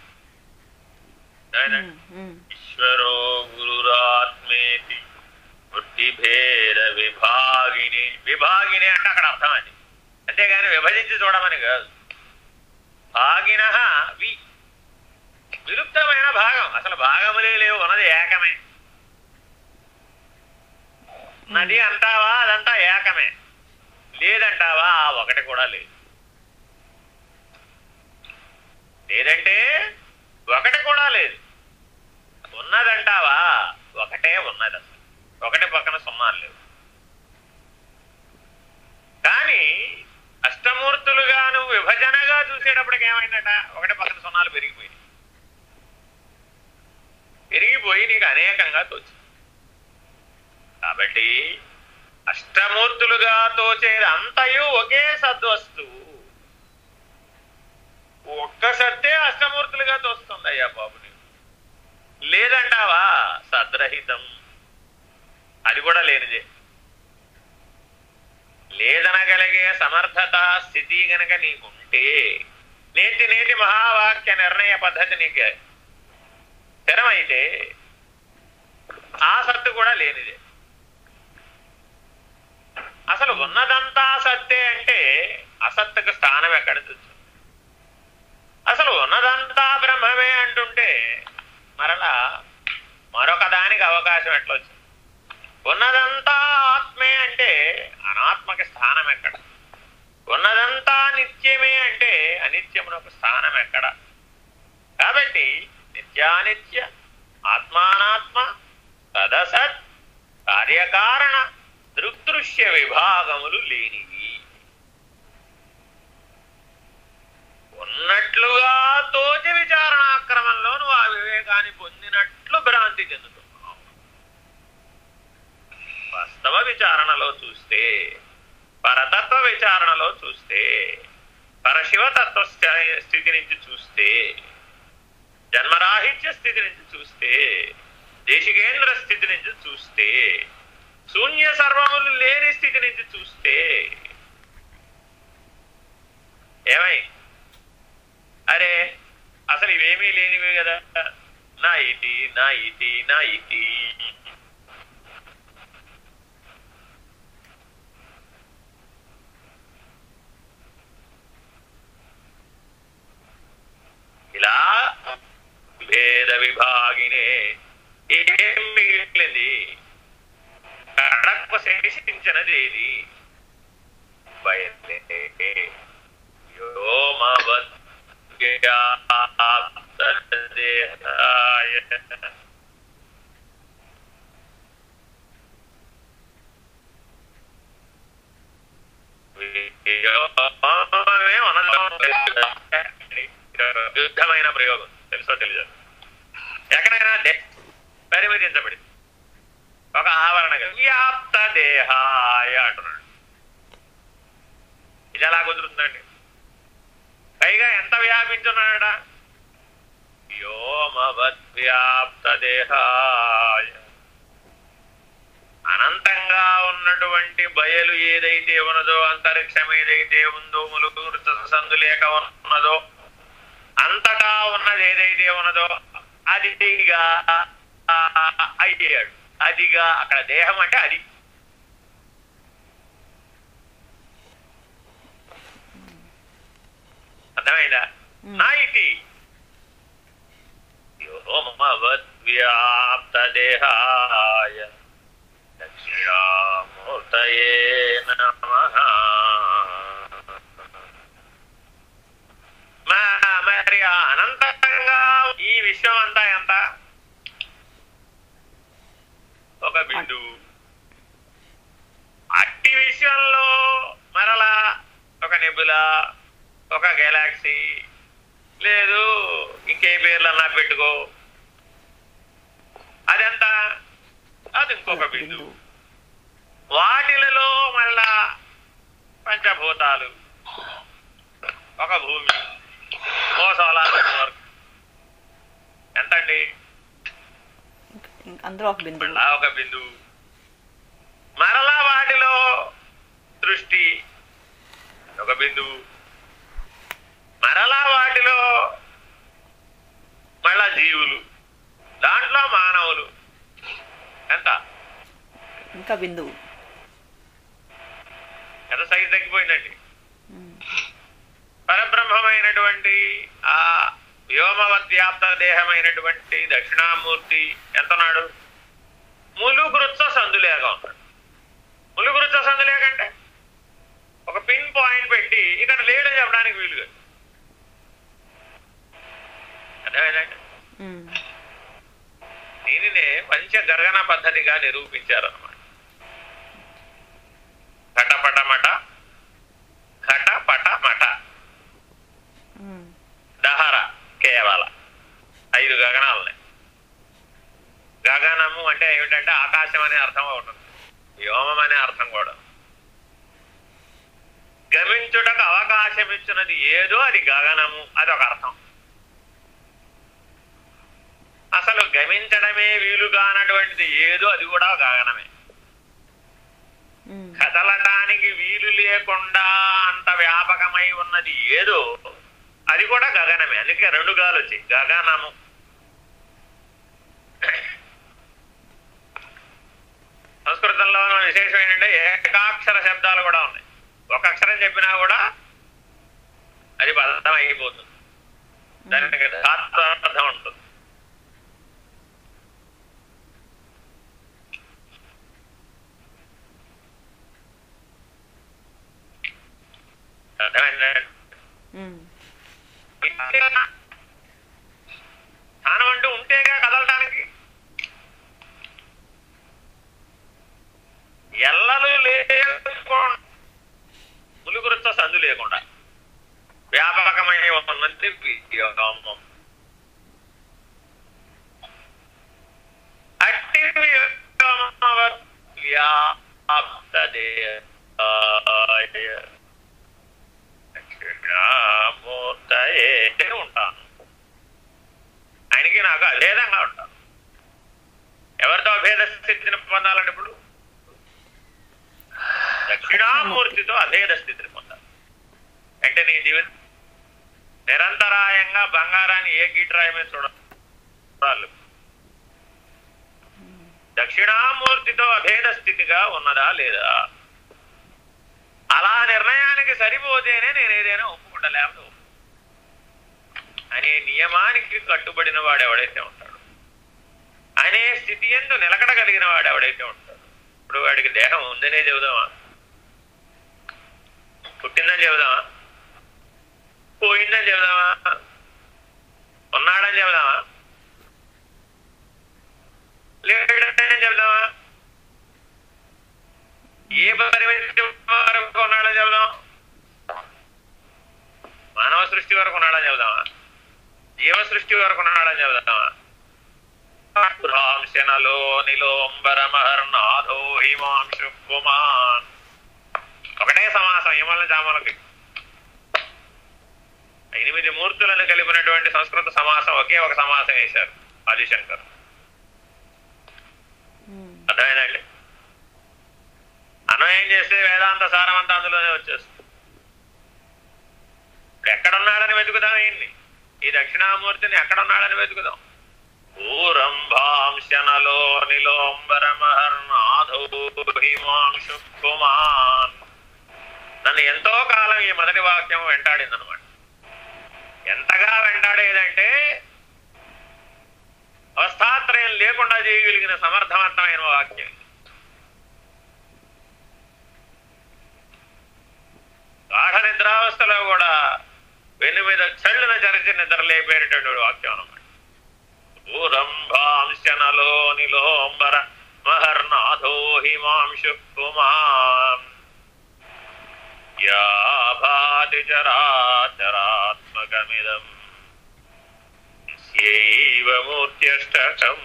ఈశ్వరో గురురాత్మేతి వృత్తి భేద విభాగిని విభాగిని అంటే అక్కడ అర్థం అది అంతేగాని విభజించి చూడమని కాదు భాగిన వి విలుప్తమైన భాగం అసలు భాగములే లేవు ఉన్నది ఏకమే నది అంటావా అదంతా ఏకమే లేదంటావా ఆ ఒకటి కూడా లేదు లేదంటే ఒకటి కూడా లేదు ఉన్నదంటావా ఒకటే ఉన్నది అసలు ఒకటి పక్కన సున్నాలు లేవు కానీ అష్టమూర్తులుగా నువ్వు విభజనగా చూసేటప్పటికి ఏమైందట ఒకటి పక్కన సున్నాలు పెరిగిపోయినాయి పెరిగిపోయి నీకు అనేకంగా తోచింది కాబట్టి అష్టమూర్తులుగా తోచేది అంతయు ఒకే సద్వస్తువు ఒక్క సత్తే అష్టమూర్తులుగా తోస్తుంది అయ్యా బాబు నీకు లేదంటావా సద్రహితం అది కూడా లేనిదే లేదనగలిగే సమర్థత స్థితి గనక నీకుంటే నేటి నేటి మహావాక్య నిర్ణయ పద్ధతి నీకు స్థిరమైతే ఆ సత్తు కూడా లేనిదే అసలు ఉన్నదంతా సత్తే అంటే అసత్తుకు స్థానం ఎక్కడ తెచ్చు అసలు ఉన్నదంతా బ్రహ్మమే అంటుంటే మరలా మరొక దానికి అవకాశం ఎట్లా వచ్చింది ఉన్నదంతా ఆత్మే అంటే అనాత్మకి స్థానం ఎక్కడ ఉన్నదంతా నిత్యమే అంటే అనిత్యమునకు స్థానం ఎక్కడ కాబట్టి నిత్యానిత్య ఆత్మానాత్మ తదసత్ కార్యకారణ దృగ్దృశ్య విభాగములు లేనివి ఉన్నట్లుగా తోచి విచారణాక్రమంలో నువ్వు ఆ వివేకాన్ని పొందినట్లు భ్రాంతి చెందుతున్నావు వాస్తవ విచారణలో చూస్తే పరతత్వ విచారణలో చూస్తే పరశివతత్వ స్థితి నుంచి చూస్తే జన్మరాహిత్య స్థితి నుంచి చూస్తే దేశికేంద్ర స్థితి నుంచి చూస్తే శూన్య సర్వములు లేని స్థితి నుంచి చూస్తే ఏమై అరే అసలు ఇవేమీ లేనివే కదా నా ఇటి నా ఇటి నా ఇటి ఇలా వేద విభాగినే ఏం మిగిలింది కడప శేషించినదేది బయలే వ్యోమవద్గయాయ వ్యోమమే అనగా యుద్ధమైన ప్రయోగం తెలుసో తెలియదు ఎక్కడైనా దే- పరిమితించబడి ఒక ఆవరణ వ్యాప్త దేహాయ అంటున్నాడు ఇది ఎలా కుదురుతుందండి పైగా ఎంత వ్యాపించున్నాడా వ్యోమవద్వ్యాప్త దేహాయ అనంతంగా ఉన్నటువంటి బయలు ఏదైతే ఉన్నదో అంతరిక్షం ఏదైతే ఉందో ములుగు సందు లేక ఉన్నదో అంతటా ఉన్నది ఏదైతే ఉన్నదో అదిగా అయ్యాడు అదిగా అక్కడ దేహం అంటే అది అర్థమైందా ఉమ్. నా ఇది వ్యాప్త దేహాయ దక్షిణామూర్తయే నమః మా- మరి ఆ అనంతంగా ఈ విశ్వం అంతా ఎంత ఒక బిందువు అట్టి విషయంలో మరలా ఒక నెబులా ఒక గెలాక్సీ లేదు ఇంకే పేర్లన్నా పెట్టుకో అదెంత అది ఇంకొక బిందువు వాటిలలో మళ్ళా పంచభూతాలు ఒక భూమి ఓ సోలార్ నెట్వర్క్ ఎంతండి ఇంక- అందులో ఒక బిందువు మళ్ళా ఒక బిందువు మరలా వాటిలో దృష్టి ఒక బిందువు మరలా వాటిలో మళ్ళా జీవులు దాంట్లో మానవులు ఎంత ఇంకా బిందువు ఎంత సైజు తగ్గిపోయిందండి ఉమ్. పరబ్రహ్మమైనటువంటి ఆ వ్యోమవద్వ్యాప్త దేహమైనటువంటి దక్షిణామూర్తి ఎంతనాడు ములుగురుత్స సందులేగా ఉన్నాడు ములుగురుత్స సందులేకంటే ఒక పిన్ పాయింట్ పెట్టి ఇక్కడ లేడని చెప్పడానికి వీలుగా అర్థమైందండి ఉమ్. దీనినే పంచగర్గన పద్ధతిగా నిరూపించారన్నమాట ఘటపట మట ఘట పట మట ఉమ్. దహర కేవల ఐదు గగనాలని గగనము అంటే ఏమిటంటే ఆకాశం అనే అర్థం ఉంటుంది వ్యోమం అనే అర్థం కూడా గమించుటకు అవకాశం ఇచ్చినది ఏదో అది గగనము అది ఒక అర్థం అసలు గమించడమే వీలు కానటువంటిది ఏదో అది కూడా గగనమే ఉమ్. కదలటానికి వీలు లేకుండా అంత వ్యాపకమై ఉన్నది ఏదో అది కూడా గగనమే అందుకే రెండు గాలు వచ్చాయి గగనము సంస్కృతంలో ఉన్న విశేషం ఏంటంటే ఏకాక్షర శబ్దాలు కూడా ఉన్నాయి ఒక అక్షరం చెప్పినా కూడా అది పదం అయిపోతుంది దానికి ధాత్వార్థం ఉంటుంది అర్థమైందా ఉమ్. స్థానం అంటూ ఉంటేగా కదలటానికి ఎల్లలు లేకుండా ములుగురుతో సందు లేకుండా వ్యాపకమై ఉన్నది వ్యోమం అట్టి వ్యోమవత్ వ్యాప్తదేహాయ దక్షిణామూర్తయే ఉంటాను ఆయనకి నాకు అభేదంగా ఉంటాను ఎవరితో అభేద స్థితిని పొందాలంటే ఇప్పుడు దక్షిణామూర్తితో అభేద స్థితిని పొందాలి అంటే నీ జీవితం నిరంతరాయంగా బంగారాన్ని ఏ గీటరాయి మీద చూడాలి దక్షిణామూర్తితో అభేద స్థితిగా ఉన్నదా లేదా అలా నిర్ణయానికి సరిపోతేనే నేను ఏదైనా ఒప్పుకుంటా లేకపోతే ఒప్పుకోను. అనే నియమానికి కట్టుబడిన వాడు ఎవడైతే ఉంటాడు అనే స్థితి ఎందు నిలకడ కలిగిన వాడు ఎవడైతే ఉంటాడు ఇప్పుడు వాడికి దేహం ఉందనే చెబుదామా పుట్టిందని చెబుదామా పోయిందని చెబుదామా ఉన్నాడని చెబుదామా లేడని చెబుదామా ఏ పరిమితి వరకు ఉన్నాడని చెబుదాం మానవ సృష్టి వరకు ఉన్నాడని చెబుదామా జీవ సృష్టి వరకు ఉన్నాడని చెబుదామా భ్రాంశనలో నిలోంబరమహర్నాథో హిమాంశు కుమాన్ ఒకటే సమాసం యమల జామలకి ఎనిమిది మూర్తులను కలిపినటువంటి సంస్కృత సమాసం ఒకే ఒక సమాసం వేశారు ఆదిశంకర్ ఉమ్, అర్థమైందండి అన్వయం చేస్తే వేదాంత సారం అంతా అందులోనే వచ్చేస్తుంది ఇప్పుడు ఎక్కడున్నాడని వెతుకుదాం ఏంటి ఈ దక్షిణామూర్తిని ఎక్కడున్నాడని వెతుకుదాం ఊరంభాంశనలో నిలోంబరమహర్నాథో హిమాంశు కుమాన్ నన్ను ఎంతో కాలం ఈ మొదటి వాక్యం వెంటాడింది అనమాట ఎంతగా వెంటాడేదంటే అవస్థాత్రయం లేకుండా చేయగలిగిన సమర్థవంతమైన వాక్యం ఇది. గాఢ నిద్రావస్థలో కూడా వెన్ను మీద చల్లున చరిచి నిద్ర లేపేటటువంటి వాక్యం అనమాట ఊరంభాంశనలో నిలోంబర మహర్నాథో హిమాంశు కుమాన్ యాభాతి చరాచరాత్మకమిదం యైవ మూర్త్యష్టకం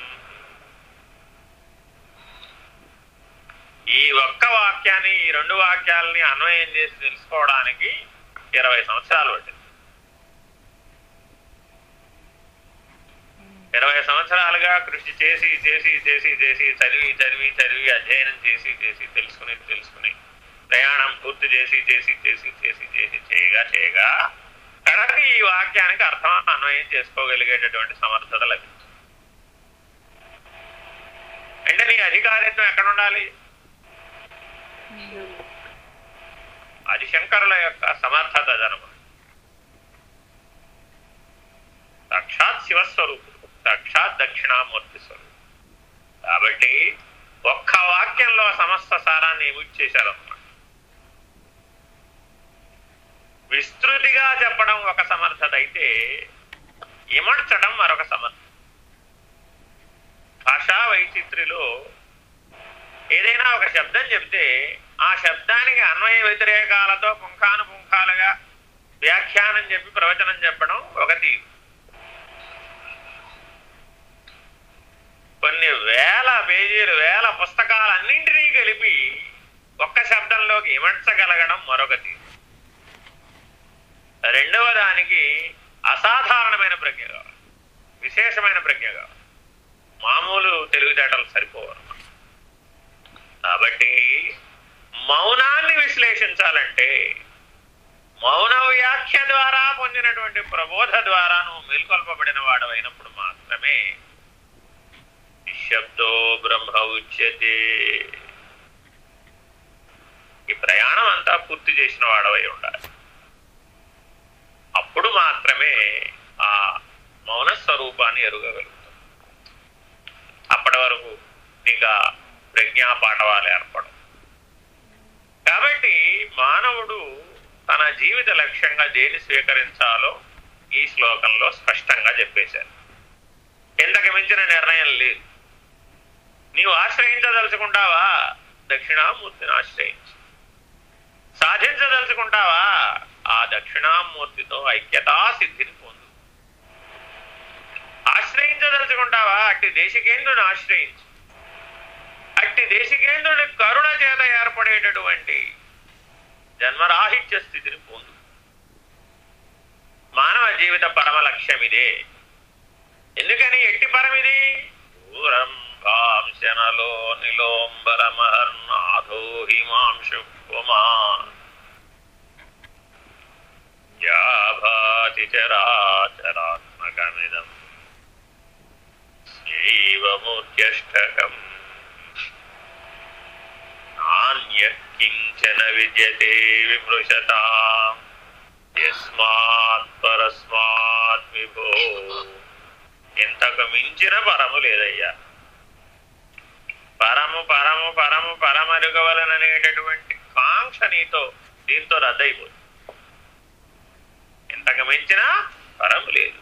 ఈ ఒక్క వాక్యాన్ని ఈ రెండు వాక్యాలని అన్వయం చేసి తెలుసుకోవడానికి ఇరవై సంవత్సరాలు పట్టింది ఇరవై సంవత్సరాలుగా కృషి చేసి చేసి చేసి చేసి చదివి చదివి చదివి అధ్యయనం చేసి చేసి తెలుసుకుని తెలుసుకుని ప్రయాణం పూర్తి చేసి చేసి చేసి చేసి చేసి చేయగా చేయగా కడకి ఈ వాక్యానికి అర్థం అన్వయం చేసుకోగలిగేటటువంటి సమర్థత లభించింది అంటే నీ అధికారిత్వం ఎక్కడ ఉండాలి అది శంకరుల యొక్క సమర్థత జనము సాక్షాత్ శివస్వరూపుడు సాక్షాత్ దక్షిణామూర్తి స్వరూపుడు కాబట్టి ఒక్క వాక్యంలో సమస్త సారాన్ని చేశారన్నమాట విస్తృతిగా చెప్పడం ఒక సమర్థత అయితే ఇమడ్చడం మరొక సమర్థత భాషా వైచిత్రిలో ఏదైనా ఒక శబ్దం చెప్తే ఆ శబ్దానికి అన్వయ వ్యతిరేకాలతో పుంఖానుపుంఖాలుగా వ్యాఖ్యానం చెప్పి ప్రవచనం చెప్పడం ఒక తీరు కొన్ని వేల పేజీలు వేల పుస్తకాలన్నింటినీ కలిపి ఒక్క శబ్దంలోకి ఇమడ్చగలగడం మరొక తీరు రెండవ దానికి అసాధారణమైన ప్రజ్ఞ కావాలి విశేషమైన ప్రజ్ఞ కావాలి మామూలు తెలివితేటలు సరిపోవన్నమాట కాబట్టి మౌనాన్ని విశ్లేషించాలంటే మౌన వ్యాఖ్య ద్వారా పొందినటువంటి ప్రబోధ ద్వారా నువ్వు మేల్కొల్పబడిన వాడవైనప్పుడు మాత్రమే శబ్దో బ్రహ్మ ఉచ్యతే ఈ ప్రయాణం అంతా పూర్తి చేసిన వాడవై ఉండాలి అప్పుడు మాత్రమే ఆ మౌన స్వరూపాన్ని ఎరుగగలుగుతాం అప్పటి వరకు నీకు ఆ ప్రజ్ఞా పాఠవాలు ఏర్పడం కాబట్టి మానవుడు తన జీవిత లక్ష్యంగా దేని స్వీకరించాలో ఈ శ్లోకంలో స్పష్టంగా చెప్పేశారు ఇంతకు మించిన నిర్ణయం లేదు నీవు ఆశ్రయించదలుచుకుంటావా దక్షిణామూర్తిని ఆశ్రయించు సాధించదలుచుకుంటావా ఆ దక్షిణామూర్తితో ఐక్యతా సిద్ధిని పొందు ఆశ్రయించదలుచుకుంటావా అట్టి దేశికేంద్రుని ఆశ్రయించు అట్టి దేశికేంద్రుని కరుణ చేత ఏర్పడేటటువంటి జన్మరాహిత్య స్థితిని పొందు మానవ జీవిత పరమ లక్ష్యం ఇదే ఎందుకని ఎట్టి పరమిది దూరం కాంశనలో నిలోంబరమహర్నాథో హిమాంశు పుమాన్ యా భాతి చరాచరాత్మకమిదం శైవమూర్త్యష్టకం నాణ్యః కించన విద్యతే విమృశతాం యస్మాత్ పరస్మాత్ విభో ఇంతకు మించిన పరము లేదయ్యా పరము పరము పరము పరమరుగవలననేటటువంటి కాంక్ష నీతో దీంతో రద్దయిపోతుంది ఇంతకు మించిన పరము లేదు